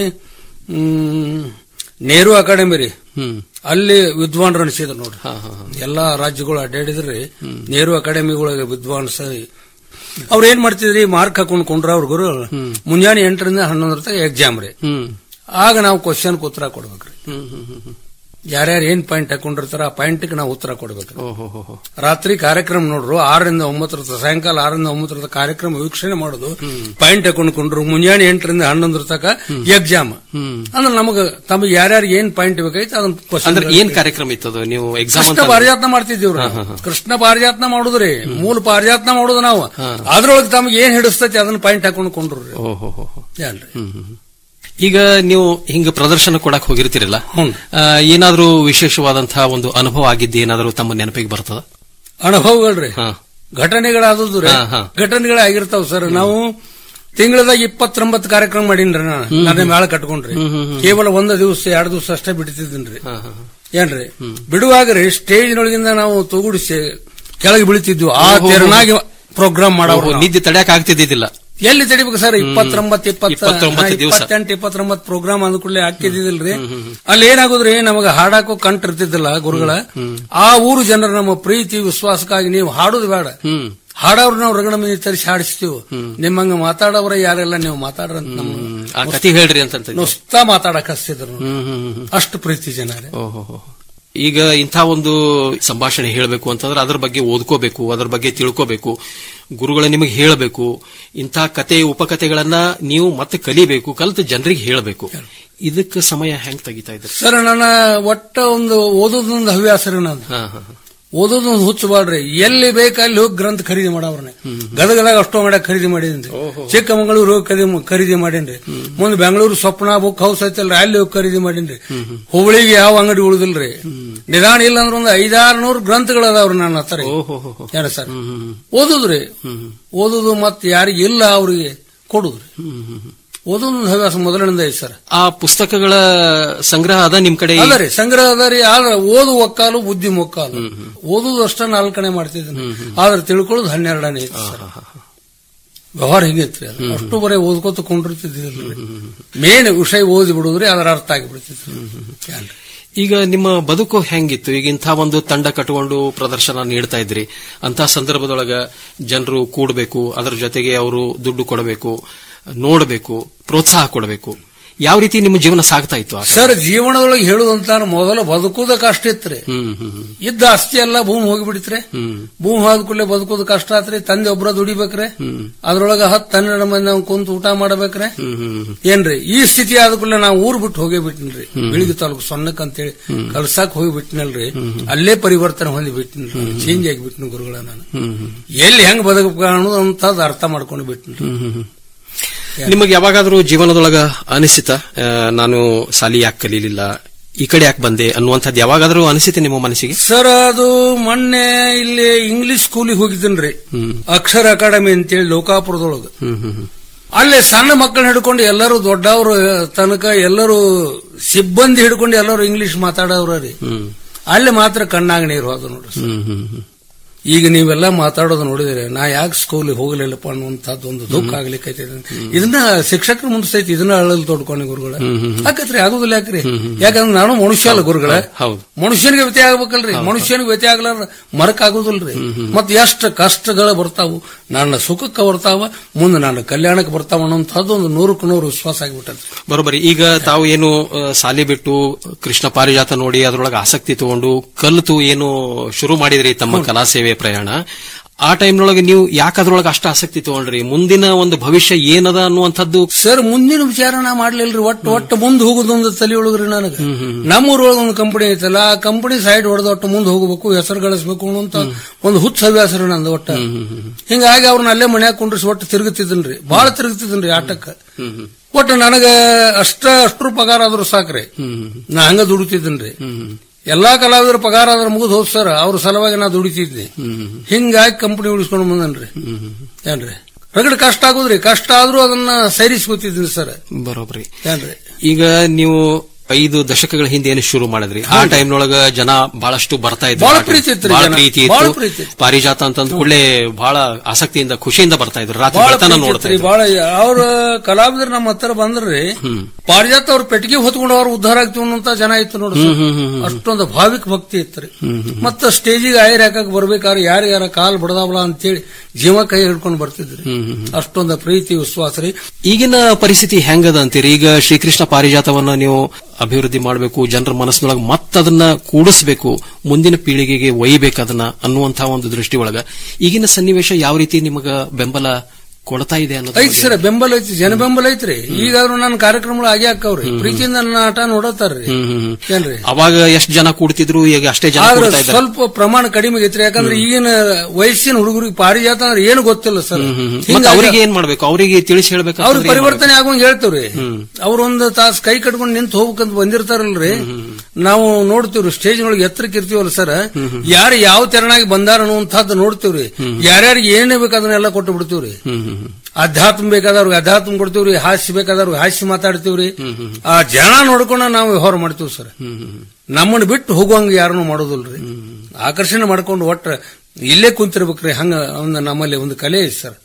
ಹ್ಮ್ ನೆಹರು ಅಕಾಡೆಮಿ ರೀ ಹ್ಮ್ ಅಲ್ಲಿ ವಿದ್ವಾನ್ರು ಅನಿಸಿದ್ರು ನೋಡ್ರಿ ಎಲ್ಲಾ ರಾಜ್ಯಗಳು ಅಡ್ಡಾಡಿದ್ರಿ ನೆಹರು ಅಕಾಡೆಮಿಗಳಿಗೆ ವಿದ್ವಾಂಸ ಅವ್ರ ಏನ್ ಮಾಡ್ತಿದ್ರಿ ಮಾರ್ಕ್ ಹಾಕೊಂಡ್ ಕೊಂಡ್ರ ಅವ್ರ ಗುರು ಮುಂಜಾನೆ ಎಂಟರಿಂದ ಹನ್ನೊಂದರ ತನಕ ಎಕ್ಸಾಮ್ ರೀ ಹ್ಮ್ ಆಗ ನಾವು ಕ್ವಶನ್ ಉತ್ತರ ಕೊಡ್ಬೇಕ್ರಿ ಹ್ಮ್ ಹ್ಮ್ ಹ್ಮ್ ಹ್ಮ್ ಯಾರ್ಯಾರು ಏನ್ ಪಾಯಿಂಟ್ ಹಾಕೊಂಡಿರ್ತಾರ ಆ ಪಾಯಿಂಟ್ಗೆ ನಾವು ಉತ್ತರ ಕೊಡ್ಬೇಕ್ರಿ ಓಹೋ ಹೋ ಹೋ ರಾತ್ರಿ ಕಾರ್ಯಕ್ರಮ ನೋಡ್ರು ಆರರಿಂದ ಒಂಬತ್ತರ ಸಾಯಂಕಾಲ ಆರರಿಂದ ಒಂಬತ್ತರ ಕಾರ್ಯಕ್ರಮ ವೀಕ್ಷಣೆ ಮಾಡೋದು ಪಾಯಿಂಟ್ ಹಾಕೊಂಡ್ಕೊಂಡ್ರು ಮುಂಜಾನೆ ಎಂಟರಿಂದ ಹನ್ನೊಂದರ ತನಕ ಎಕ್ಸಾಮ್ ಅಂದ್ರೆ ನಮಗ ತಮಗೆ ಯಾರ್ಯಾರಿಗೆ ಏನ್ ಪಾಯಿಂಟ್ ಬೇಕಾಯ್ತು ಅದನ್ನ question ಅಂದ್ರೆ ಏನ್ ಕಾರ್ಯಕ್ರಮ ಇತ್ತದು ನೀವು ಎಕ್ಸಾಮ್ ಕೃಷ್ಣ ಪಾರಿಜಾತನ ಮಾಡ್ತಿದ್ದೀವ್ರಿ ನಾವು. ಕೃಷ್ಣ ಪಾರಿಜಾತನ ಮಾಡುದ್ರಿ ಮೂಲ ಪಾರಿಜಾತನ ಮಾಡುದು ನಾವು ಅದ್ರೊಳಗೆ ತಮಗೆ ಏನ್ ಹಿಡಿಸ್ತೈತಿ ಅದನ್ನ ಪಾಯಿಂಟ್ ಹಾಕೊಂಡು ಕೊಂಡ್ರಿ ಓಹೋ ಹೋ ಹೋ ಏನ್ರಿ ಹ್ಮ್ ಹ್ಮ್ ಹ್ಮ್. ಈಗ ನೀವು ಹಿಂಗ ಪ್ರದರ್ಶನ ಕೊಡಕ್ ಹೋಗಿರ್ತೀರಲ್ಲ ಆ, ಏನಾದ್ರೂ ವಿಶೇಷವಾದಂತಹ ಒಂದು ಅನುಭವ ಆಗಿದ್ದು ಏನಾದ್ರೂ ತಮ್ಮ ನೆನಪಿಗೆ ಬರ್ತದ ಅನುಭವಗಳ್ರಿ ಘಟನೆಗಳಾದದ್ದು ರೀ ಹಾ, ಹಾ. ಘಟನೆಗಳೇ ಆಗಿರ್ತಾವ ಸರ್ ನಾವು ತಿಂಗಳದಾಗ ಇಪ್ಪತ್ತೊಂಬತ್ತು ಕಾರ್ಯಕ್ರಮ ಮಾಡೀನ್ರಿ ನಾನು ನನ್ನ ಮೇಳ ಕಟ್ಕೊಂಡ್ರಿ ಕೇವಲ ಒಂದು ದಿವಸ ಎರಡು ದಿವಸ ಅಷ್ಟೇ ಬಿಡ್ತಿದ್ದೀನ್ರಿ ಏನ್ರಿ ಬಿಡುವಾಗ್ರಿ ಸ್ಟೇಜ್ನೊಳಗಿಂದ ನಾವು ತೂಗುಡಿಸಿ ಕೆಳಗೆ ಬೀಳ್ತಿದ್ವು ಆ ಓಹೋ. ತೆರನಾಗಿ ಪ್ರೋಗ್ರಾಮ್ ಮಾಡೋರು ಓಹೋ, ನಾವು. ನಿದ್ದೆ ತಡೆಯಕ್ ಆಗ್ತಿದ್ದಿಲ್ಲ ಎಲ್ಲಿ ತಡಿಬೇಕು ಸರ್ ಇಪ್ಪತ್ತೊಂಬತ್ತು ಇಪ್ಪತ್ತೊಂಬತ್ತು ದಿವ್ಸ. ಇಪ್ಪತ್ತೆಂಟು ಇಪ್ಪತ್ತೊಂಬತ್ತು ಪ್ರೋಗ್ರಾಮ್ ಅಂದ ಕೂಡಲೇ ಹಾಕಿದಿಲ್ರಿ ಅಲ್ಲಿ ಏನಾಗುದ್ರಿ ನಮಗ ಹಾಡಾಕೋ ಕಂಠ ಇರ್ತಿದ್ದಿಲ್ಲ ಗುರುಗಳ ಆ ಊರು ಜನರ ನಮ್ಮ ಪ್ರೀತಿ ವಿಶ್ವಾಸಕ್ಕಾಗಿ ನೀವು ಹಾಡುದು ಬೇಡ ಹಾಡೋರು ನಾವು ರಗಡ ಮಂದಿ ತರಿಸಿ ಹಾಡಿಸ್ತೀವಿ ನಿಮ್ಮಂಗ ಮಾತಾಡೋರ ಯಾರೆಲ್ಲ ನೀವು ಮಾತಾಡ್ರ ಅಂತ ನಮ್ಮ ಆ ಕತಿ ಹೇಳ್ರಿ ಅಂತ ನುಸ್ತಾ ಮಾತಾಡಕ್ ಹಚ್ತಿದ್ರು ಅಷ್ಟು ಪ್ರೀತಿ ಜನ ರೀ. ಓಹೋ ಈಗ ಇಂಥ ಒಂದು ಸಂಭಾಷಣೆ ಹೇಳಬೇಕು ಅಂತಂದ್ರೆ ಅದ್ರ ಬಗ್ಗೆ ಓದ್ಕೋಬೇಕು ಅದ್ರ ಬಗ್ಗೆ ತಿಳ್ಕೋಬೇಕು ಗುರುಗಳ ನಿಮಗೆ ಹೇಳಬೇಕು ಇಂಥ ಕತೆ ಉಪಕಥೆಗಳನ್ನ ನೀವು ಮತ್ತೆ ಕಲಿಬೇಕು ಕಲಿತು ಜನರಿಗೆ ಹೇಳಬೇಕು ಇದಕ್ಕೆ ಸಮಯ ಹೆಂಗ್ ತೆಗಿತಾ ಇದ್ರಿ ಸರ್ ನನ್ನ ಒಟ್ಟ ಒಂದು ಓದೋದೊಂದು ಹವ್ಯಾಸ ರೀ ನಂದು ಹಾ ಹಾ ಓದೋದೊಂದು ಹುಚ್ಚು ಬಾಡ್ರಿ ಎಲ್ಲಿ ಬೇಕು ಅಲ್ಲಿ ಹೋಗಿ ಗ್ರಂಥ ಖರೀದಿ ಮಾಡವ್ರನ್ನ ಗದಗದಾಗ ಅಷ್ಟೋ ಮಾಡಕ್ ಖರೀದಿ ಮಾಡಿದ್ರಿ ಚಿಕ್ಕಮಗಳೂರು ಹೋಗಿ ಖರೀದಿ- ಖರೀದಿ ಮಾಡೇನ್ರಿ ಮುಂದೆ ಬೆಂಗಳೂರು ಸ್ವಪ್ನ ಬುಕ್ ಹೌಸ್ ಐತಲ್ರಿ ಅಲ್ಲಿ ಹೋಗಿ ಖರೀದಿ ಮಾಡೇನ್ರಿ ಹುಬ್ಳಿಗೆ ಯಾವ ಅಂಗಡಿ ಉಳಿದಿಲ್ರಿ ನಿಧಾನ ಇಲ್ಲ ಅಂದ್ರೆ ಒಂದು ಐದಾರು ನೂರು ಗ್ರಂಥಗಳು ಅದಾವ್ರಿ ನನ್ನ ಹತ್ರ ರೀ. ಏನ ಸರ್ ಓದುದ್ರಿ ಓದುದು ಮತ್ತೆ ಯಾರಿಗೆ ಇಲ್ಲ ಅವ್ರಿಗೆ ಕೊಡುದ್ರಿ ಓದೋದೊಂದು ಹವ್ಯಾಸ ಮೊದಲಿನಿಂದ ಐತಿ ಸರ್ ಆ ಪುಸ್ತಕಗಳ ಸಂಗ್ರಹ ಅದ ನಿಮ್ ಕಡೆ ಅದ ರೀ ಸಂಗ್ರಹ ಅದ ರೀ ಆದ್ರೆ ಓದು ಒಕ್ಕಾಲು ಬುದ್ಧಿ ಮೊಕ್ಕಾಲು ಓದುದು ಅಷ್ಟ ನಾಲ್ಕನೇ ಮಾಡ್ತಿದ್ದೀನಿ ಆದ್ರೆ ತಿಳ್ಕೊಳ್ಳೋದು ಹನ್ನೆರಡನೇ ಐತಿ ಸರ್ ವ್ಯವಹಾರ ಹಿಂಗೈತ್ರಿ ಅದು ಅಷ್ಟು ಬರೀ ಓದ್ಕೋತ ಕೊಂಡಿರ್ತಿದ್ದಿಲ್ರಿ ಮೇನ್ ವಿಷಯ ಓದಿ ಬಿಡುದ್ರಿ ಅದರ ಅರ್ಥ ಆಗಿಬಿಡ್ತಿತ್ತು ಈಗ ನಿಮ್ಮ ಬದುಕು ಹೆಂಗಿತ್ತು ಈಗ ಇಂಥ ಒಂದು ತಂಡ ಕಟ್ಟಿಕೊಂಡು ಪ್ರದರ್ಶನ ನೀಡ್ತಾ ಇದ್ರಿ ಅಂತ ಸಂದರ್ಭದೊಳಗ ಜನರು ಕೂಡಬೇಕು ಅದರ ಜೊತೆಗೆ ಅವರು ದುಡ್ಡು ಕೊಡಬೇಕು ನೋಡಬೇಕು ಪ್ರೋತ್ಸಾಹ ಕೊಡಬೇಕು ಯಾವ ರೀತಿ ನಿಮ್ಮ ಜೀವನ ಸಾಗ್ತಾ ಇತ್ತು ಆ ಕಡೆ? ಸರ್ ಜೀವನದೊಳಗೆ ಹೇಳುದಂತ ಮೊದಲು ಬದುಕುದ ಕಷ್ಟ ಇತ್ರಿ ಹ್ಮ್ ಹ್ಮ್ ಹ್ಮ್. ಇದ್ದ ಆಸ್ತಿ ಎಲ್ಲ ಭೂಮಿ ಹೋಗಿಬಿಡಿತ್ರಿ ಹ್ಮ್ ಭೂಮಿ ಹೋದ ಕೂಡಲೇ ಬದುಕೋದು ಕಷ್ಟ ಆತ್ರಿ ತಂದೆ ಒಬ್ರ ದುಡಿಬೇಕ್ರೆ ಅದ್ರೊಳಗ ಹತ್ತು ಹನ್ನೆರಡು ಮಂದಿ ನಾವು ಕುಂತು ಊಟ ಮಾಡಬೇಕ್ರೆ ಹ್ಮ್ ಹ್ಮ್ ಏನ್ರಿ ಈ ಸ್ಥಿತಿ ಆದ ಕೂಡಲೇ ನಾವು ಊರ್ ಬಿಟ್ಟು ಹೋಗೇ ಬಿಟ್ಟಿನ್ರಿ ಬೆಳಿಗ್ಗೆ ತಾಲೂಕು ಸೊನ್ನಕ್ ಅಂತೇಳಿ ಕಲ್ಸಾಕ್ ಹೋಗಿ ಬಿಟ್ಟಿನಲ್ರಿ ಅಲ್ಲೇ ಪರಿವರ್ತನೆ ಹೊಂದಿ ಬಿಟ್ಟಿನ್ರಿ ಚೇಂಜ್ ಆಗಿಬಿಟ್ಟಿನ ಗುರುಗಳ ನಾನು ಹ್ಮ್ ಹ್ಮ್ ಎಲ್ಲಿ ಹೆಂಗ್ ಬದುಕಬೇಕು ಅನ್ನೋದು ಅಂತದ್ ಅರ್ಥ ಮಾಡ್ಕೊಂಡು ಬಿಟ್ಟಿನ್ರಿ ಹ್ಮ್ ಹ್ಮ್ ಹ್ಮ್. ನಿಮಗೆ ಯಾವಾಗಾದ್ರೂ ಜೀವನದೊಳಗ ಅನಿಸಿತ ಆ, ನಾನು ಸಾಲಿ ಯಾಕೆ ಕಲೀಲಿಲ್ಲ ಈ ಕಡೆ ಯಾಕೆ ಬಂದೆ ಅನ್ನುವಂಥದ್ದು ಯಾವಾಗಾದ್ರೂ ಅನಿಸಿತೆ ನಿಮ್ಮ ಮನಸ್ಸಿಗೆ ಸರ್ ಅದು ಮೊನ್ನೆ ಇಲ್ಲಿ ಇಂಗ್ಲಿಷ್ ಸ್ಕೂಲಿಗೆ ಹೋಗಿದ್ದೀನ್ರಿ ಹ್ಮ್ ಅಕ್ಷರ ಅಕಾಡೆಮಿ ಅಂತೇಳಿ ಲೋಕಾಪುರದೊಳಗ ಹ್ಮ್ ಹ್ಮ್ ಹ್ಮ್. ಅಲ್ಲಿ ಸಣ್ಣ ಮಕ್ಕಳನ್ನ ಹಿಡ್ಕೊಂಡು ಎಲ್ಲರೂ ದೊಡ್ಡವರು ತನಕ ಎಲ್ಲರೂ ಸಿಬ್ಬಂದಿ ಹಿಡ್ಕೊಂಡು ಎಲ್ಲರೂ ಇಂಗ್ಲಿಷ್ ಮಾತಾಡೋರ ರೀ ಹ್ಮ್ ಅಲ್ಲಿ ಮಾತ್ರ ಕಣ್ಣಾಗ ನೀರು ಹೋದ ನೋಡ್ರಿ ಸರ್. ಹ್ಮ್ ಹ್ಮ್ ಹ್ಮ್. ಈಗ ನೀವೆಲ್ಲ ಮಾತಾಡೋದು ನೋಡಿದ್ರೆ ನಾ ಯಾಕೆ ಸ್ಕೂಲಿಗೆ ಹೋಗಲಿಲ್ಲಪ್ಪ ಅನ್ನುವಂಥದ್ದು ಒಂದು ದುಃಖ ಆಗ್ಲಿಕ್ಕೈತೆ ಇದನ್ನ ಶಿಕ್ಷಕರು ಮುಂದಿಸ್ತೈತಿ ಇದನ್ನ ಅಳಲ್ ತೋಡ್ಕೊಂಡು ಗುರುಗಳ ಯಾಕತ್ರಿ ಆಗುದಿಲ್ಲ ಯಾಕ್ರಿ ಯಾಕಂದ್ರೆ ನಾನು ಮನುಷ್ಯ ಅಲ್ಲ ಗುರುಗಳ ಹೌದು ಮನುಷ್ಯನಿಗೆ ವ್ಯತ್ಯ ಆಗ್ಬೇಕಲ್ರಿ ಮನುಷ್ಯನಿಗೆ ವ್ಯತ್ಯ ಆಗ್ಲಾರ ಮರಕ್ ಆಗುದಿಲ್ರಿ ಮತ್ ಎಷ್ಟು ಕಷ್ಟಗಳು ಬರ್ತಾವು ನನ್ನ ಸುಖಕ್ಕೆ ಬರ್ತಾವ ಮುಂದೆ ನನ್ನ ಕಲ್ಯಾಣಕ್ಕೆ ಬರ್ತಾವ ಅನ್ನೋಂಥದ್ದು ಒಂದು ನೂರಕ್ಕೆ ನೂರು ವಿಶ್ವಾಸ ಆಗಿಬಿಟ್ಟದ್ರಿ ಬರೋಬ್ಬರಿ ಈಗ ತಾವು ಏನು ಆ, ಸಾಲಿ ಬಿಟ್ಟು ಕೃಷ್ಣ ಪಾರಿಜಾತ ನೋಡಿ ಅದರೊಳಗೆ ಆಸಕ್ತಿ ತಗೊಂಡು ಕಲಿತು ಏನು ಶುರು ಮಾಡಿದ್ರಿ ತಮ್ಮ ಕಲಾ ಸೇವೆ ಪ್ರಯಾಣ ಆ ಟೈಮ್ನೊಳಗೆ ನೀವು ಯಾಕೆ ಅದ್ರೊಳಗೆ ಅಷ್ಟು ಆಸಕ್ತಿ ತಗೊಂಡ್ರಿ ಮುಂದಿನ ಒಂದು ಭವಿಷ್ಯ ಏನದ ಅನ್ನುವಂಥದ್ದು ಸರ್ ಮುಂದಿನ ವಿಚಾರ ನಾ ಮಾಡ್ಲಿಲ್ರಿ ಒಟ್ಟು ಒಟ್ಟು ಮುಂದೆ ಹೋಗುದೊಂದು ತಲೆ ಒಳಗ್ರಿ ನನಗೆ ನಮ್ಮೂರೊಳಗೆ ಒಂದು ಕಂಪನಿ ಐತಲ್ಲ ಆ ಕಂಪನಿ ಸೈಡ್ ಹೊಡೆದ ಒಟ್ಟು ಮುಂದೆ ಹೋಗಬೇಕು ಹೆಸರು ಗಳಿಸ್ಬೇಕು ಅನ್ನೋಂತ ಒಂದು ಹುಚ್ಚ ಹವ್ಯಾಸ ರೀ ನಂದು ಒಟ್ಟ ಹಿಂಗಾಗಿ ಅವ್ರನ್ನ ಅಲ್ಲೇ ಮನ್ಯಾಗ ಕುಂಡ್ರಿಸಿ ಒಟ್ಟು ತಿರುಗುತ್ತಿದ್ದನ್ರಿ ಬಹಳ ತಿರುಗುತ್ತಿದ್ದನ್ರಿ ಆಟಕ್ಕ ಒಟ್ಟು ನನಗ ಅಷ್ಟ ಅಷ್ಟ್ರ ಪಗಾರ ಆದ್ರೂ ಸಾಕ್ರಿ ನಾ ಹಂಗ ದುಡಿತಿದ್ದನ್ರಿ ಎಲ್ಲಾ ಕಲಾವಿದರ ಪಗಾರ ಆದ್ರೆ ಮುಗಿದು ಹೋದ್ ಸರ್ ಅವ್ರ ಸಲುವಾಗಿ ನಾ ದುಡಿತಿದ್ದೆ ಹಿಂಗಾಗಿ ಕಂಪನಿ ಉಳಿಸ್ಕೊಂಡು ಬಂದನ್ರಿ ಏನ್ರಿ ರಗಡ ಕಷ್ಟ ಆಗುದ್ರಿ ಕಷ್ಟ ಆದ್ರೂ ಅದನ್ನ ಸೈರಿಸ್ಕೊತಿದ್ದೀನಿ ಸರ್ ಬರೋಬ್ಬರಿ ಏನ್ರಿ ಈಗ ನೀವು ಐದು ದಶಕಗಳ ಹಿಂದೆ ಏನು ಶುರು ಮಾಡಿದ್ರಿ ಆ ಟೈಮ್ನೊಳಗ ಜನ ಬಹಳಷ್ಟು ಬರ್ತಾ ಇದ್ರು ಬಹಳ ಆ time. ಪ್ರೀತಿ ಇತ್ರಿ ಬಹಳ ಜನ. ಪ್ರೀತಿ ಬಹಳ ಇತ್ತು ಪ್ರೀತಿ ಇತ್ತು. ಪಾರಿಜಾತ ಅಂತಂದ ಕೂಡಲೇ ಬಹಳ ಆಸಕ್ತಿಯಿಂದ ಖುಷಿಯಿಂದ ಬರ್ತಾ ಇದ್ರು ರಾತ್ರಿ ಬಹಳ ಬರ್ತಾನ ಪ್ರೀತಿ ನೋಡ್ತಾ ಇತ್ರಿ, ಇದ್ರು ಬಹಳ ಅವ್ರ ಕಲಾವಿದರು ನಮ್ಮ ಹತ್ರ ಬಂದ್ರಿ ಪಾರಿಜಾತ ಅವ್ರ ಪೆಟ್ಟಿಗೆ ಹೊತ್ಕೊಂಡು ಅವ್ರು ಉದ್ಧಾರ ಆಗ್ತೀವಿ ಅನ್ನೋಂತ ಜನ ಇತ್ತು ನೋಡಿ ಸರ್. ಅಷ್ಟೊಂದು ಭಾವಿಕ ಭಕ್ತಿ ಇತ್ರಿ ಮತ್ತ ಸ್ಟೇಜಿಗೆ ಆಯರ್ ಹಾಕಕ್ ಬರ್ಬೇಕಾದ್ರೆ ಯಾರು ಯಾರ ಕಾಲ್ ಬಡದಾವಲ್ಲ ಅಂತೇಳಿ ಜೀವ ಕೈ ಹಿಡ್ಕೊಂಡು ಬರ್ತಿದ್ರಿ ಅಷ್ಟೊಂದು ಪ್ರೀತಿ ವಿಶ್ವಾಸ ರೀ ಈಗಿನ ಪರಿಸ್ಥಿತಿ ಹೆಂಗದ ಅಂತೀರಿ ಈಗ ಶ್ರೀಕೃಷ್ಣ ಪಾರಿಜಾತವನ್ನ ನೀವು ಅಭಿವೃದ್ಧಿ ಮಾಡಬೇಕು ಜನರ ಮನಸ್ಸಿನೊಳಗೆ ಮತ್ತದನ್ನ ಕೂಡಿಸ್ಬೇಕು ಮುಂದಿನ ಪೀಳಿಗೆಗೆ ಒಯ್ಯಬೇಕು ಅದನ್ನ ಅನ್ನುವಂತಹ ಒಂದು ದೃಷ್ಟಿ ಒಳಗ ಈಗಿನ ಸನ್ನಿವೇಶ ಯಾವ ರೀತಿ ನಿಮಗ ಬೆಂಬಲ ಕೊಡ್ತಾ ಇದೆ ಅನ್ನೋದು ಐತಿ ಸರ್ ಬೆಂಬಲ ಐತಿ ಜನ ಬೆಂಬಲ ಐತ್ರಿ ಈಗಾದ್ರೂ ನನ್ನ ಕಾರ್ಯಕ್ರಮಗಳು ಆಗಿ ಹಾಕವ್ರಿ ಪ್ರೀತಿಯಿಂದ ನನ್ನ ಆಟ ನೋಡತ್ತಾರ್ರಿ ಹ್ಮ್, ಹ್ಮ್, ಹ್ಮ್. ಏನ್ರಿ ಅವಾಗ ಎಷ್ಟು ಜನ ಕೂಡ್ತಿದ್ರು ಈಗ ಅಷ್ಟೇ ಜನ ಆದ್ರೆ ಕೂಡ್ತಾ ಇದ್ದಾರೆ ಸ್ವಲ್ಪ ಪ್ರಮಾಣ ಕಡಿಮೆ ಐತ್ರಿ ಯಾಕಂದ್ರೆ ಈಗಿನ ವಯಸ್ಸಿನ ಹುಡುಗರಿಗೆ ಪಾರಿಜಾತ ಅಂದ್ರೆ ಏನು ಗೊತ್ತಿಲ್ಲ ಸರ್ ಮತ್ತೆ ಅವರಿಗೆ ಏನ್ ಮಾಡ್ಬೇಕು ಅವರಿಗೆ ತಿಳಿಸಿ ಹೇಳ್ಬೇಕು ಅವ್ರ ಪರಿವರ್ತನೆ ಆಗುವಂಗ ಹೇಳ್ತೇವ್ರಿ ಅವ್ರೊಂದು ತಾಸ್ ಕೈ ಕಟ್ಕೊಂಡು ನಿಂತು ಹೋಗ್ಬೇಕಂತ ಬಂದಿರ್ತಾರಲ್ರಿ ನಾವು ನೋಡ್ತೀವ್ರಿ ಸ್ಟೇಜ್ ಒಳಗೆ ಎತ್ತರಕ್ಕೆ ಇರ್ತೀವಲ್ಲ ಸರ್ ಯಾರು ಯಾವ ತೆರನಾಗಿ ಬಂದಾರ ಅನ್ನುವಂಥದ್ದು ನೋಡ್ತೀವ್ರಿ ಯಾರ್ಯಾರಿಗೆ ಏನೇ ಬೇಕು ಅದನ್ನೆಲ್ಲ ಕೊಟ್ಟು ಬಿಡ್ತೀವ್ರಿ ಅಧ್ಯಾತ್ಮ ಬೇಕಾದವ್ರಿಗೆ ಅಧ್ಯಾತ್ಮ ಕೊಡ್ತೀವ್ರಿ ಹಾಸ್ಯ ಬೇಕಾದವ್ರಿಗೆ ಹಾಸ್ಯ ಮಾತಾಡ್ತೀವ್ರಿ ಆ ಜನ ನೋಡ್ಕೊಂಡು ನಾವು ವ್ಯವಹಾರ ಮಾಡ್ತೀವಿ ಸರ್ ನಮ್ಮನ್ನ ಬಿಟ್ಟು ಹೋಗುವಂಗ ಯಾರನ್ನು ಮಾಡೋದಿಲ್ರಿ ಆಕರ್ಷಣೆ ಮಾಡ್ಕೊಂಡು ಒಟ್ಟ ಇಲ್ಲೇ ಕುಂತಿರ್ಬೇಕ್ರಿ ಹಂಗ ಒಂದು ನಮ್ಮಲ್ಲಿ ಒಂದು ಕಲೆ ಐತಿ ಸರ್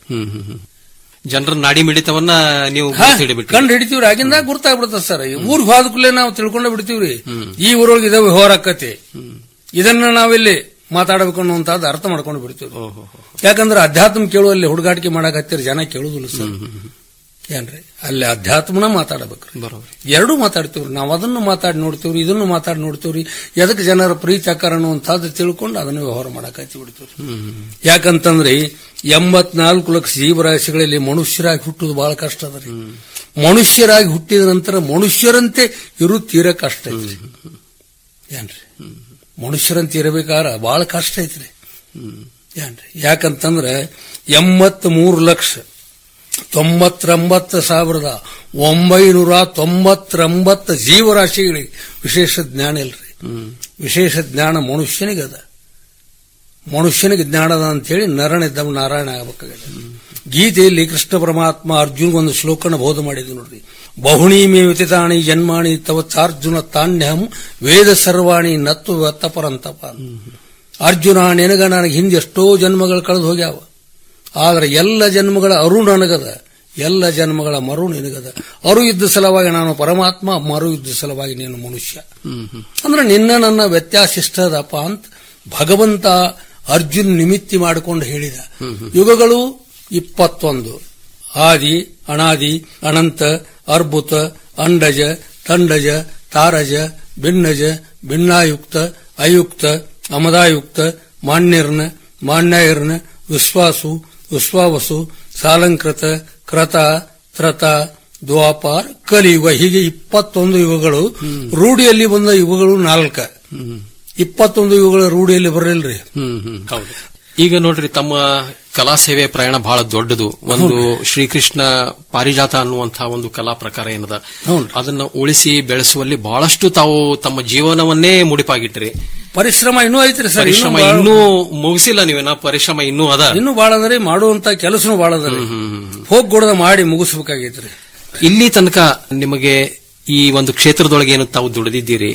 ಜನರ ನಾಡಿ ಮಿಡಿತವನ್ನ ನೀವು ಹಾ, ಹಿಡಿಬಿಟ್ಟು ಕಂಡು ಹಿಡಿತೀವ್ರಿ ಆಗಿಂದ ಗುರ್ತಾಗ್ಬಿಡ್ತದ ಸರ್ ಊರ್ಗ್ ಹೋದ ಕೂಡಲೇ ನಾವು ತಿಳ್ಕೊಂಡ ಬಿಡ್ತೀವ್ರಿ ಈ ಊರೊಳಗೆ ಇದೇ ವ್ಯವಹಾರ ಆಕತಿ ಇದನ್ನ ನಾವಿಲ್ಲಿ ಮಾತಾಡಬೇಕು ಅನ್ನುವಂಥದ್ದು ಅರ್ಥ ಮಾಡ್ಕೊಂಡು ಬಿಡ್ತೀವಿ ಯಾಕಂದ್ರೆ ಅಧ್ಯಾತ್ಮ ಕೇಳುವಲ್ಲಿ ಹುಡುಗಾಟಿಕೆ ಮಾಡಕ್ ಹತ್ತಿರ ಜನ ಕೇಳುದಿಲ್ಲ ಸರ್ ಏನ್ರಿ ಅಲ್ಲಿ ಅಧ್ಯಾತ್ಮನ ಮಾತಾಡಬೇಕ್ರಿ ಎರಡೂ ಮಾತಾಡ್ತೀವ್ರಿ ನಾವು ಅದನ್ನು ಮಾತಾಡಿ ನೋಡ್ತೀವ್ರಿ ಇದನ್ನು ಮಾತಾಡಿ ನೋಡ್ತೀವ್ರಿ ಎದಕ್ಕೆ ಜನರ ಪ್ರೀತಿ ಆಕಾರ ಅನ್ನುವಂಥದ್ದು ತಿಳ್ಕೊಂಡು ಅದನ್ನು ವ್ಯವಹಾರ ಮಾಡಕ್ ಹತ್ತಿ ಬಿಡ್ತೀವ್ರಿ ಯಾಕಂತಂದ್ರೆ ಎಂಬತ್ನಾಲ್ಕು ಲಕ್ಷ ಜೀವರಾಶಿಗಳಲ್ಲಿ ಮನುಷ್ಯರಾಗಿ ಹುಟ್ಟುದು ಬಹಳ ಕಷ್ಟ ಅದ ರೀ ಮನುಷ್ಯರಾಗಿ ಹುಟ್ಟಿದ ನಂತರ ಮನುಷ್ಯರಂತೆ ಇರು ತೀರ ಕಷ್ಟ ಐತ್ರಿ ಏನ್ರಿ ಮನುಷ್ಯರಂತೆ ಇರಬೇಕಾರ ಬಹಳ ಕಷ್ಟ ಐತ್ರಿ ಏನ್ರಿ ಯಾಕಂತಂದ್ರೆ ಎಂಬತ್ ಮೂರು ಲಕ್ಷ ತೊಂಬತ್ತೊಂಬತ್ತು ಸಾವಿರದ ಒಂಬೈನೂರ ತೊಂಬತ್ತೊಂಬತ್ತು ಜೀವರಾಶಿಗಳಿಗೆ ವಿಶೇಷ ಜ್ಞಾನ ಇಲ್ರಿ ವಿಶೇಷ ಜ್ಞಾನ ಮನುಷ್ಯನಿಗದ ಮನುಷ್ಯನಿಗೆ ಜ್ಞಾನ ಅದ ಅಂತೇಳಿ ನರನಿದ್ದವ ನಾರಾಯಣ ಆಗಬೇಕಾಗಿದೆ ಗೀತೆಯಲ್ಲಿ ಕೃಷ್ಣ ಪರಮಾತ್ಮ ಅರ್ಜುನ್ಗೊಂದು ಶ್ಲೋಕನ ಬೋಧ ಮಾಡಿದ್ವಿ ನೋಡ್ರಿ ಬಹುಣೀಮೇ ವಿತಿತಾಣಿ ಜನ್ಮಾಣಿ ತವ ಚಾರ್ಜುನ ತಾಣ್ಯಹಂ ವೇದ ಸರ್ವಾಣಿ ನತ್ತು ವತ್ತಪರಂತಪ ಅರ್ಜುನ ನಿನಗ ನನಗೆ ಹಿಂದೆ ಎಷ್ಟೋ ಜನ್ಮಗಳು ಕಳೆದು ಹೋಗ್ಯಾವ ಆದ್ರೆ ಎಲ್ಲ ಜನ್ಮಗಳ ಅರು ನನಗದ ಎಲ್ಲ ಜನ್ಮಗಳ ಮರು ನಿನಗದ ಅರು ಇದ್ದ ಸಲುವಾಗಿ ನಾನು ಪರಮಾತ್ಮ ಮರು ಇದ್ದ ಸಲುವಾಗಿ ನೀನು ಮನುಷ್ಯ ಅಂದ್ರೆ ನಿನ್ನ ನನ್ನ ವ್ಯತ್ಯಾಸ ಇಷ್ಟದಪ್ಪ ಅಂತ ಭಗವಂತ ಅರ್ಜುನ್ ನಿಮಿತ್ತಿ ಮಾಡಿಕೊಂಡು ಹೇಳಿದ ಯುಗಗಳು ಇಪ್ಪತ್ತೊಂದು ಆದಿ ಅನಾದಿ ಅನಂತ ಅರ್ಬುತ ಅಂಡಜ ತಂಡಜ ತಾರಜ ಭಿನ್ನಜ ಭಿನ್ನಾಯುಕ್ತ ಅಯುಕ್ತ ಅಮದಾಯುಕ್ತ ಮಾನ್ಯರ್ನ ಮಾನ್ಯಾಯರ್ನ ವಿಶ್ವಾಸು ವಿಶ್ವಾವಸು ಸಾಲಂಕೃತ ಕ್ರತ ತ್ರತ ದ್ವಾಪಾರ್ ಕಲಿಯುಗ ಹೀಗೆ ಇಪ್ಪತ್ತೊಂದು ಯುಗಗಳು ರೂಢಿಯಲ್ಲಿ ಬಂದ ಯುಗಗಳು ನಾಲ್ಕ ಇಪ್ಪತ್ತೊಂದು ಯುಗಗಳ ರೂಢಿಯಲ್ಲಿ ಬರಲಿಲ್ರಿ ಹೌದು ಈಗ ನೋಡ್ರಿ ತಮ್ಮ ಕಲಾ ಸೇವೆ ಪ್ರಯಾಣ ಬಹಳ ದೊಡ್ಡದು ಒಂದು ಶ್ರೀಕೃಷ್ಣ ಪಾರಿಜಾತ ಅನ್ನುವಂತಹ ಒಂದು ಕಲಾ ಪ್ರಕಾರ ಏನದ ಅದನ್ನ ಉಳಿಸಿ ಬೆಳೆಸುವಲ್ಲಿ ಬಹಳಷ್ಟು ತಾವು ತಮ್ಮ ಜೀವನವನ್ನೇ ಮುಡಿಪಾಗಿಟ್ರಿ ಪರಿಶ್ರಮ ಇನ್ನೂ ಐತ್ರಿ ಸರ್ ಪರಿಶ್ರಮ ಇನ್ನೂ ಮುಗಿಸಿಲ್ಲ ನೀವೇನ ಪರಿಶ್ರಮ ಇನ್ನೂ ಅದ ಇನ್ನೂ ಬಾಳ ಅದರಿ ಮಾಡುವಂತ ಕೆಲಸನೂ ಬಾಳ ಅದರಿ ಹೋಗ್ ಗುಡದ ಮಾಡಿ ಮುಗಿಸ್ಬೇಕಾಗೈತ್ರಿ ಇಲ್ಲಿ ತನಕ ನಿಮಗೆ ಈ ಒಂದು ಕ್ಷೇತ್ರದೊಳಗೆ ಏನು ತಾವು ದುಡಿದಿದ್ದೀರಿ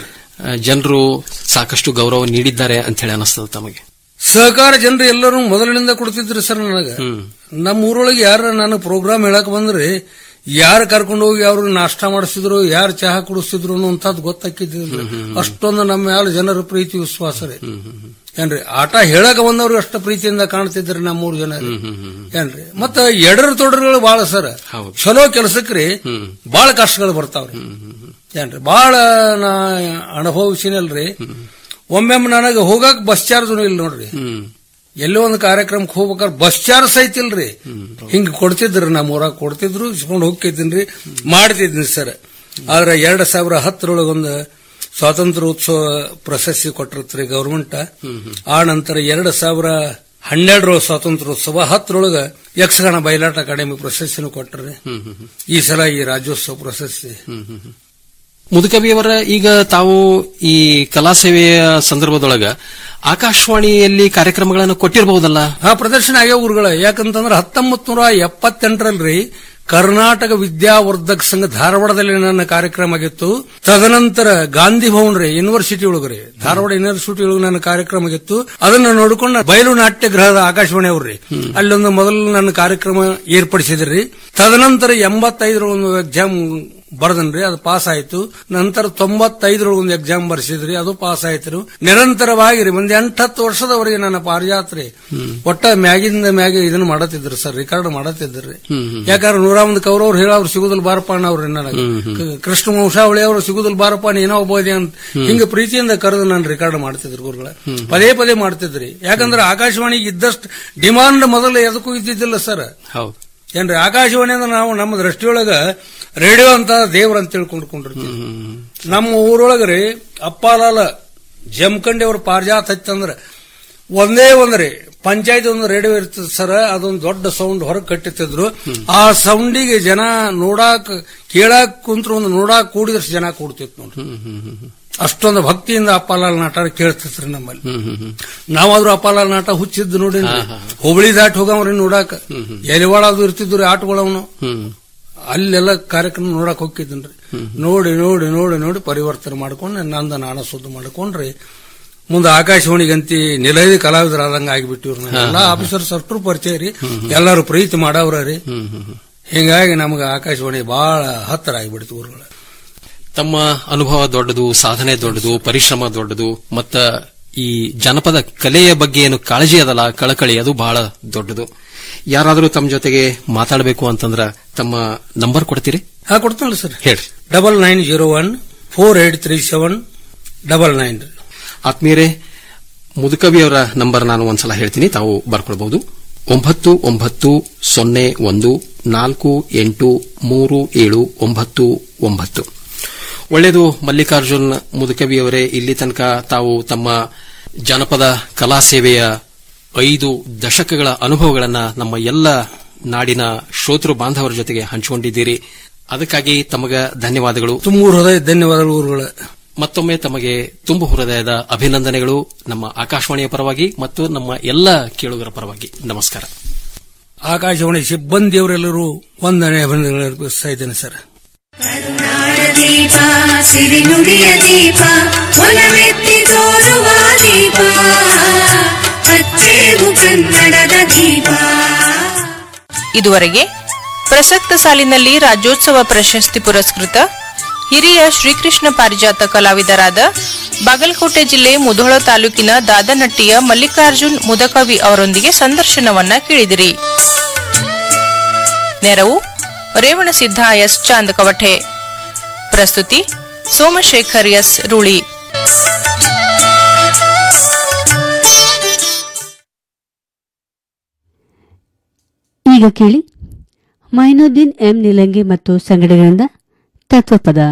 ಜನರು ಸಾಕಷ್ಟು ಗೌರವ ನೀಡಿದ್ದಾರೆ ಅಂತ ಹೇಳಿ ಅನಿಸ್ತದ ತಮಗೆ ಸಹಕಾರ ಜನರು ಎಲ್ಲರೂ ಮೊದಲಿನಿಂದ ಕೊಡ್ತಿದ್ರು ಸರ್ ನನಗ ನಮ್ಮ ಊರೊಳಗೆ ಯಾರ ನಾನು ಪ್ರೋಗ್ರಾಮ್ ಹೇಳಕ್ ಬಂದ್ರೆ ಯಾರು ಕರ್ಕೊಂಡು ಹೋಗಿ ಅವ್ರಿಗೆ ನಾಷ್ಟ ಮಾಡಿಸಿದ್ರು ಯಾರು ಚಹಾ ಕುಡಿಸ್ತಿದ್ರು ಅನ್ನುವಂಥದ್ದು ಗೊತ್ತಾಕಿದ್ದಿಲ್ಲ ಅಷ್ಟೊಂದು ನಮ್ಮ ಮ್ಯಾಲ ಜನರ ಪ್ರೀತಿ ವಿಶ್ವಾಸ ರೀ ಏನ್ರಿ ಆಟ ಹೇಳಕ ಬಂದವ್ರಿಗೆ ಅಷ್ಟ ಪ್ರೀತಿಯಿಂದ ಕಾಣ್ತಿದ್ರಿ ನಮ್ಮೂರ್ ಜನ ರೀ. ಏನ್ರಿ ಮತ್ತ ಎಡರ ತೊಡರುಗಳು ಬಾಳ ಸರ್ ಚಲೋ ಕೆಲಸಕ್ರಿ ಬಾಳ ಕಷ್ಟಗಳು ಬರ್ತಾವ್ರಿ ಏನ್ರಿ ಬಾಳ ನಾ ಅನುಭವಿಸಿನಲ್ರಿ ಒಮ್ಮೆಮ್ಮೆ ನನಗೆ ಹೋಗಕ್ ಬಸ್ ಚಾರ್ಜ್ ಇಲ್ಲ ನೋಡ್ರಿ ಎಲ್ಲೋ ಒಂದು ಕಾರ್ಯಕ್ರಮಕ್ಕೆ ಹೋಗ್ಬೇಕಾದ್ರೆ ಬಸ್ ಚಾರ್ಜ್ ಐತಿಲ್ರಿ ಹಿಂಗ್ ಕೊಡ್ತಿದ್ರಿ ನಮ್ಮ ಊರಾಗ ಕೊಡ್ತಿದ್ರು ಇಸ್ಕೊಂಡು ಹೋಗ್ತಿದ್ದೀನಿ ಮಾಡ್ತಿದ್ದೀನಿ ಸರ್ ಆದ್ರೆ ಎರಡ್ ಸಾವಿರ ಹತ್ತರೊಳಗೊಂದು ಸ್ವಾತಂತ್ರ್ಯ ಉತ್ಸವ ಪ್ರಶಸ್ತಿ ಕೊಟ್ಟಿರ್ತ್ರಿ ಗೌರ್ಮೆಂಟ್ ಆ ನಂತರ ಎರಡ್ ಸಾವಿರ ಹನ್ನೆರಡರ ಸ್ವಾತಂತ್ರ್ಯೋತ್ಸವ ಹತ್ತರೊಳಗ ಯಕ್ಷಗಾನ ಬಯಲಾಟ ಅಕಾಡೆಮಿ ಪ್ರಶಸ್ತಿನೂ ಕೊಟ್ರಿ ಈ ಸಲ ಈ ರಾಜ್ಯೋತ್ಸವ ಪ್ರಶಸ್ತಿ ಮುದುಕವಿಯವರ ಈಗ ತಾವು ಈ ಕಲಾ ಸೇವೆಯ ಸಂದರ್ಭದೊಳಗ ಆಕಾಶವಾಣಿಯಲ್ಲಿ ಕಾರ್ಯಕ್ರಮಗಳನ್ನು ಕೊಟ್ಟಿರಬಹುದಲ್ಲ ಹಾ ಪ್ರದರ್ಶನ ಆಗ್ಯಾವ ಊರುಗಳ ಯಾಕಂತಂದ್ರೆ ಹತ್ತೊಂಬತ್ ನೂರ ಎಪ್ಪತ್ತೆಂಟರಲ್ಲಿ ಕರ್ನಾಟಕ ವಿದ್ಯಾವರ್ಧಕ ಸಂಘ ಧಾರವಾಡದಲ್ಲಿ ನನ್ನ ಕಾರ್ಯಕ್ರಮ ಆಗಿತ್ತು ತದನಂತರ ಗಾಂಧಿ ಭವನ್ ರೀ ಯೂನಿವರ್ಸಿಟಿ ಒಳಗ್ರಿ ಧಾರವಾಡ ಯೂನಿವರ್ಸಿಟಿ ಒಳಗೆ ನನ್ನ ಕಾರ್ಯಕ್ರಮ ಆಗಿತ್ತು ಅದನ್ನ ನೋಡಿಕೊಂಡು ಬಯಲು ನಾಟ್ಯ ಗೃಹದ ಆಕಾಶವಾಣಿ ಅವ್ರಿ ಅಲ್ಲೊಂದು ಮೊದಲು ನನ್ನ ಕಾರ್ಯಕ್ರಮ ಏರ್ಪಡಿಸಿದ್ರಿ ತದನಂತರ ಎಂಬತ್ತೈದರ ಒಂದು ಎಕ್ಸಾಮ್ ಬರ್ದನ್ರಿ ಅದು ಪಾಸ್ ಆಯ್ತು ನಂತರ ತೊಂಬತ್ತೈದರೊಳಗೆ ಒಂದು ಎಕ್ಸಾಮ್ ಬರ್ಸಿದ್ರಿ ಅದು ಪಾಸ್ ಆಯ್ತು ನಿರಂತರವಾಗಿ ರೀ ಒಂದು ಎಂಟತ್ತು ವರ್ಷದವರೆಗೆ ನನ್ನ ಪಾರಿಜಾತ್ರೆ ಒಟ್ಟ ಮ್ಯಾಗಿಂದ ಮ್ಯಾಗ ಇದನ್ನ ಮಾಡತ್ತಿದ್ರು ಸರ್ ರೆಕಾರ್ಡ್ ಮಾಡತ್ತಿದ್ರಿ ಯಾಕಂದ್ರೆ ನೂರ ಒಂದು ಕೌರವ್ರು ಹೇಳವ್ರು ಸಿಗುದಿಲ್ಲ ಬಾರಪ್ಪ ಅವ್ರಿ ನನಗೆ ಕ- ಕೃಷ್ಣ ವಂಶಾವಳಿ ಅವರು ಸಿಗುದಿಲ್ಲ ಬಾರಪ್ಪ ನೀನೋ ಒಬ್ಬದೆ ಅಂತ ಹಿಂಗ ಪ್ರೀತಿಯಿಂದ ಕರೆದು ನಾನು ರೆಕಾರ್ಡ್ ಮಾಡ್ತಿದ್ರು ಗುರುಗಳ ಪದೇ ಪದೇ ಮಾಡ್ತಿದ್ರಿ ಯಾಕಂದ್ರೆ ಆಕಾಶವಾಣಿಗೆ ಇದ್ದಷ್ಟು ಡಿಮಾಂಡ್ ಮೊದಲು ಎದಕ್ಕೂ ಇದ್ದಿದ್ದಿಲ್ಲ ಸರ್ ಹೌದು ಏನ್ರಿ ಆಕಾಶವಾಣಿ ಅಂದ್ರೆ ನಾವು ನಮ್ಮ ದೃಷ್ಟಿಯೊಳಗ ರೇಡಿಯೋ ಅಂತ ದೇವ್ರ ಅಂತ ತಿಳ್ಕೊಂಡ್ಕೊಂಡಿರ್ತೀವಿ ನಮ್ಮ ಊರೊಳಗ್ರಿ ಅಪ್ಪಾಲಾಲ ಜಮಖಂಡಿ ಅವ್ರ ಪಾರಿಜಾತ ಹತ್ತಂದ್ರ ಒಂದೇ ಒಂದ್ರಿ ಪಂಚಾಯತ್ ಒಂದು ರೇಡಿಯೋ ಇರ್ತದ ಸರ್ ಅದೊಂದು ದೊಡ್ಡ ಸೌಂಡ್ ಹೊರಗೆ ಕಟ್ಟಿತ್ತಿದ್ರು ಆ ಸೌಂಡಿಗೆ ಜನ ನೋಡಾಕ್ ಕೇಳಾಕ್ ಕುಂತ್ರ ಒಂದು ನೋಡಾಕ್ ಕೂಡಿದಷ್ಟು ಜನ ಕೂಡ್ತಿತ್ತು ನೋಡ್ರಿ ಅಷ್ಟೊಂದು ಭಕ್ತಿಯಿಂದ ಅಪ್ಪಾಲಾಲ್ ನಾಟ ಕೇಳ್ತಿತ್ರಿ ನಮ್ಮಲ್ಲಿ ನಾವಾದ್ರೂ ಅಪ್ಪಾಲಾಲ್ ನಾಟ ಹುಚ್ಚಿದ್ದು ನೋಡಿ ಹುಬ್ಳಿ ದಾಟಿ ಹೋಗವ್ರಿ ನೋಡಾಕ ಎಲಿವಾಳ ಅದು ಇರ್ತಿದ್ರಿ ಆಟಗಳವನು ಅಲ್ಲೆಲ್ಲ ಕಾರ್ಯಕ್ರಮ ನೋಡಕ್ ಹೋಗಿದ್ದನ್ರಿ ನೋಡಿ ನೋಡಿ ನೋಡಿ ನೋಡಿ ಪರಿವರ್ತನೆ ಮಾಡ್ಕೊಂಡು ನಂದ ನಾಣ ಸುದ್ದು ಮಾಡ್ಕೊಂಡ್ರಿ ಮುಂದೆ ಆಕಾಶವಾಣಿಗಂತಿ ನಿಲಯದ ಕಲಾವಿದರಾದಂಗ ಆಗಿಬಿಟ್ಟಿವ್ರು ಎಲ್ಲ ಆಫೀಸರ್ ಸರ್ಟ್ರು ಪರಿಚಯ ರೀ ಎಲ್ಲಾರು ಪ್ರೀತಿ ಮಾಡವ್ರ ರೀ ಹಿಂಗಾಗಿ ನಮ್ಗೆ ಆಕಾಶವಾಣಿ ಬಹಳ ಹತ್ತಿರ ಆಗಿಬಿಡ್ತು ಊರುಗಳ ತಮ್ಮ ಅನುಭವ ದೊಡ್ಡದು ಸಾಧನೆ ದೊಡ್ಡದು ಪರಿಶ್ರಮ ದೊಡ್ಡದು ಮತ್ತ ಈ ಜನಪದ ಕಲೆಯ ಬಗ್ಗೆ ಏನು ಕಾಳಜಿ ಅದಲ್ಲ ಕಳಕಳಿ ಅದು ಬಹಳ ದೊಡ್ಡದು ಯಾರಾದರೂ ತಮ್ಮ ಜೊತೆಗೆ ಮಾತಾಡಬೇಕು ಅಂತಂದ್ರ ತಮ್ಮ ನಂಬರ್ ಕೊಡ್ತೀರಿ ಹಾ ಕೊಡ್ತಾನಲ್ಲ ಸರ್ ಹೇಳ್ರಿ double nine zero one four eight three seven double nine ಆತ್ಮೀಯರೇ ಮುದುಕವಿ ಅವರ ನಂಬರ್ ನಾನು ಒಂದ್ಸಲ ಹೇಳ್ತೀನಿ ತಾವು ಬರ್ಕೊಳ್ಬಹುದು ಒಂಬತ್ತು ಒಂಬತ್ತು ಸೊನ್ನೆ ಒಂದು ನಾಲ್ಕು ಎಂಟು ಮೂರು ಏಳು ಒಂಬತ್ತು ಒಂಬತ್ತು ಒಳ್ಳೆಯದು ಮಲ್ಲಿಕಾರ್ಜುನ್ ಮುದುಕವಿಯವರೇ ಇಲ್ಲಿ ತನಕ ತಾವು ತಮ್ಮ ಜನಪದ ಕಲಾ ಸೇವೆಯ ಐದು ದಶಕಗಳ ಅನುಭವಗಳನ್ನ ನಮ್ಮ ಎಲ್ಲ ನಾಡಿನ ಶ್ರೋತೃ ಬಾಂಧವರ ಜೊತೆಗೆ ಹಂಚಿಕೊಂಡಿದ್ದೀರಿ ಅದಕ್ಕಾಗಿ ತಮಗ ಧನ್ಯವಾದಗಳು ತುಂಬ ಹೃದಯ ಧನ್ಯವಾದಗಳು ಊರುಗಳ ಮತ್ತೊಮ್ಮೆ ತಮಗೆ ತುಂಬು ಹೃದಯದ ಅಭಿನಂದನೆಗಳು ನಮ್ಮ ಆಕಾಶವಾಣಿಯ ಪರವಾಗಿ ಮತ್ತು ನಮ್ಮ ಎಲ್ಲ ಕೇಳುಗರ ಪರವಾಗಿ ನಮಸ್ಕಾರ ಆಕಾಶವಾಣಿ ಸಿಬ್ಬಂದಿಯವರೆಲ್ಲರೂ ವಂದನೆ ಅಭಿನಂದನೆ ಅರ್ಪಿಸ್ತಾ ಇದ್ದೇನೆ ಸರ್ ದೀಪ ಸಿರಿನುಡಿಯ ದೀಪ ಒಲವೆತ್ತಿ ತೋರುವ ದೀಪ ಅಚ್ಚೇವು ಕನ್ನಡದ ದೀಪ ಇದುವರೆಗೆ ಪ್ರಸಕ್ತ ಸಾಲಿನಲ್ಲಿ ರಾಜ್ಯೋತ್ಸವ ಪ್ರಶಸ್ತಿ ಪುರಸ್ಕೃತ ಹಿರಿಯ ಶ್ರೀಕೃಷ್ಣ ಪಾರಿಜಾತ ಕಲಾವಿದರಾದ ಬಾಗಲಕೋಟೆ ಜಿಲ್ಲೆ ಮುಧೋಳ ತಾಲೂಕಿನ ದಾದನಟ್ಟಿಯ ಮಲ್ಲಿಕಾರ್ಜುನ್ ಮುದಕವಿ ಅವರೊಂದಿಗೆ ಸಂದರ್ಶನವನ್ನ ಕೇಳಿದಿರಿ ನೆರವು ರೇವಣಸಿದ್ಧ ಎಸ್ ಚಾಂದಕವಠೆ ಪ್ರಸ್ತುತಿ ಸೋಮಶೇಖರ್ ಎಸ್ ರೂಳಿ ಈಗ ಕೇಳಿ ಮೈನುದ್ದೀನ್ ಎಂ ನಿಲಂಗಿ ಮತ್ತು ಸಂಗಡಿಗರಿಂದ ತತ್ವಪದ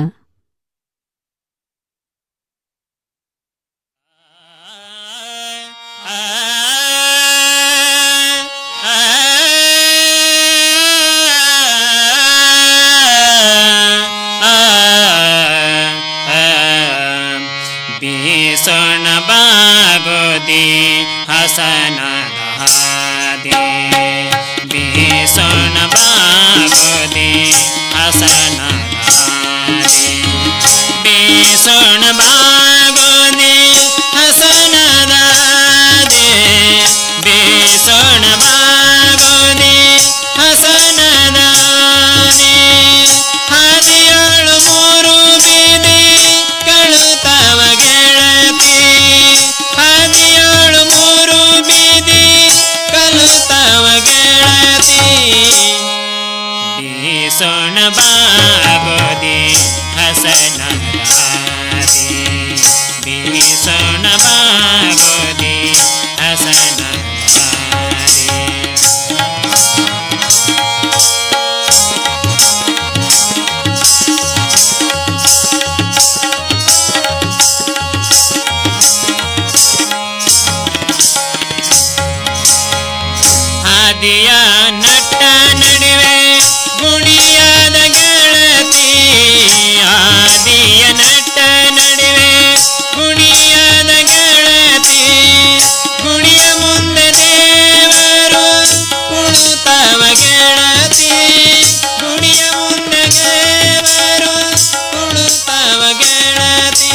ಭೀಷಣ ಬಾಗೋದಿ ಹಸನದ ಹಾದಿ ಭೀಷಣ ಬಾಗೋದಿ ಹಸನದ ಹಾದಿ ಭೀಷಣ ಬಾಗೋದಿ ಹಸನದ ಹಾದಿ ಭೀಷಣ ಬಾಗೋದಿ ಹಸನದ ಹಾದಿ ಹಾದಿಯಳು ಮೂರು ಬೀದಿ ಕಳುತ್ತವ ಗೆಳತಿ ಹಾದಿಯಳು ಮೂರು ಬೀದಿ ಕಳುತ್ತವ ಗೆಳತಿ ಭೀಷಣ ಬಾಗೋದಿ ಹಸನ ಹಾದಿ ಭೀಷಣ ಬಾಗೋದಿ ಹಸನ ಹಾದಿ ಹಾದಿಯ ನಟ್ಟ ನಡುವೆ ಗುಣಿಯಾದ ಗೆಳತಿ ಹಾದಿಯ ನಟ್ಟ ನಡುವೆ ಗುಣಿಯಾದ ಗೆಳತಿ ಗುಣಿಯ ಮುಂದೆ ದೇವರು ಕುಳುತ್ತವ ಗೆಳತಿ ಗುಣಿಯ ಮುಂದೆ ದೇವರು ಕುಳುತ್ತವ ಗೆಳತಿ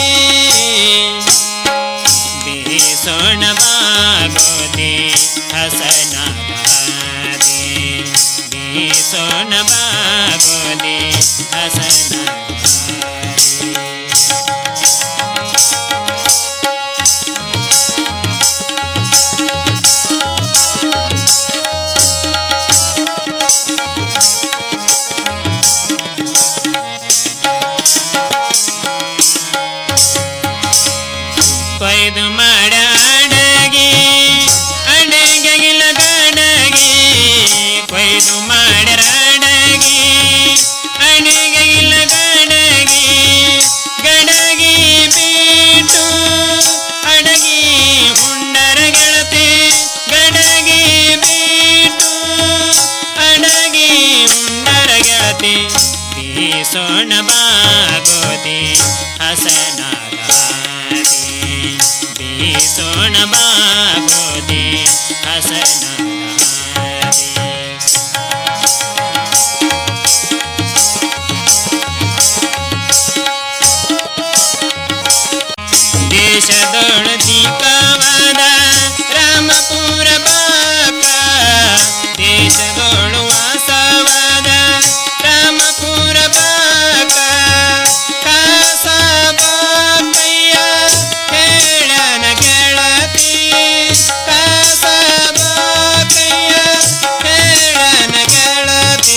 ಭೀಷಣ ಬಾಗೋದಿ ಹಸನ ಬಾದಿ ಭೀಷಣ ಬಾಗೋದಿ ಹಸನ ಕೊಯ್ದು ಮಾಡ ಅಡಗಿ ಅಡಗಿಲ ಗಡಗಿ ಕೊಯ್ದು ಮಾಡರ ಅಡಗಿ ಅಡಗಿಲ ಗಡಗಿ ದೇಶದೊಳ ದೀಪವಾದ ರಾಮಪುರ ಬಾಕ ದೇಶದೊಳು ವಾಸವಾದ ರಾಮಪುರ ಬಾಕ ಕಾಸ ಬಾಕಯ್ಯ ಹೇಳನ ಗೆಳತಿ ಕಾಸ ಬಾಕಯ್ಯ ಹೇಳನ ಗೆಳತಿ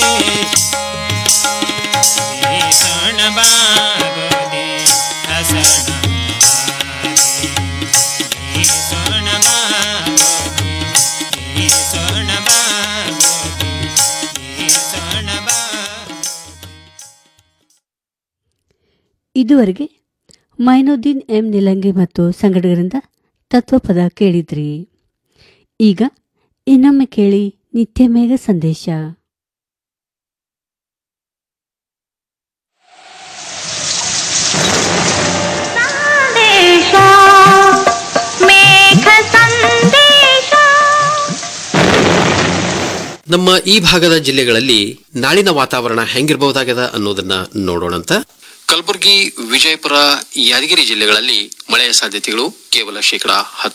ಸಣ ಬಾಗೋದೆ ಹಸಣ ಇದುವರೆಗೆ ಮೈನುದ್ದೀನ್ ಎಂ ನಿಲಂಗಿ ಮತ್ತು ಸಂಗಡಿಗರಿಂದ ತತ್ವಪದ ಕೇಳಿದ್ರಿ ಈಗ ಇನ್ನೊಮ್ಮೆ ಕೇಳಿ ನಿತ್ಯ ಮೇಘ ಸಂದೇಶ ಸಂದೇಶ ಮೇಘ ಸಂದೇಶ ನಮ್ಮ ಈ ಭಾಗದ ಜಿಲ್ಲೆಗಳಲ್ಲಿ ನಾಳಿನ ವಾತಾವರಣ ಹೆಂಗಿರಬಹುದಾಗದ ಅನ್ನೋದನ್ನ ನೋಡೋಣಂತ ಕಲಬುರಗಿ ವಿಜಯಪುರ ಯಾದಗಿರಿ ಜಿಲ್ಲೆಗಳಲ್ಲಿ ಮಳೆಯ ಸಾಧ್ಯತೆಗಳು ಕೇವಲ ಶೇಕಡಾ ಹತ್ತು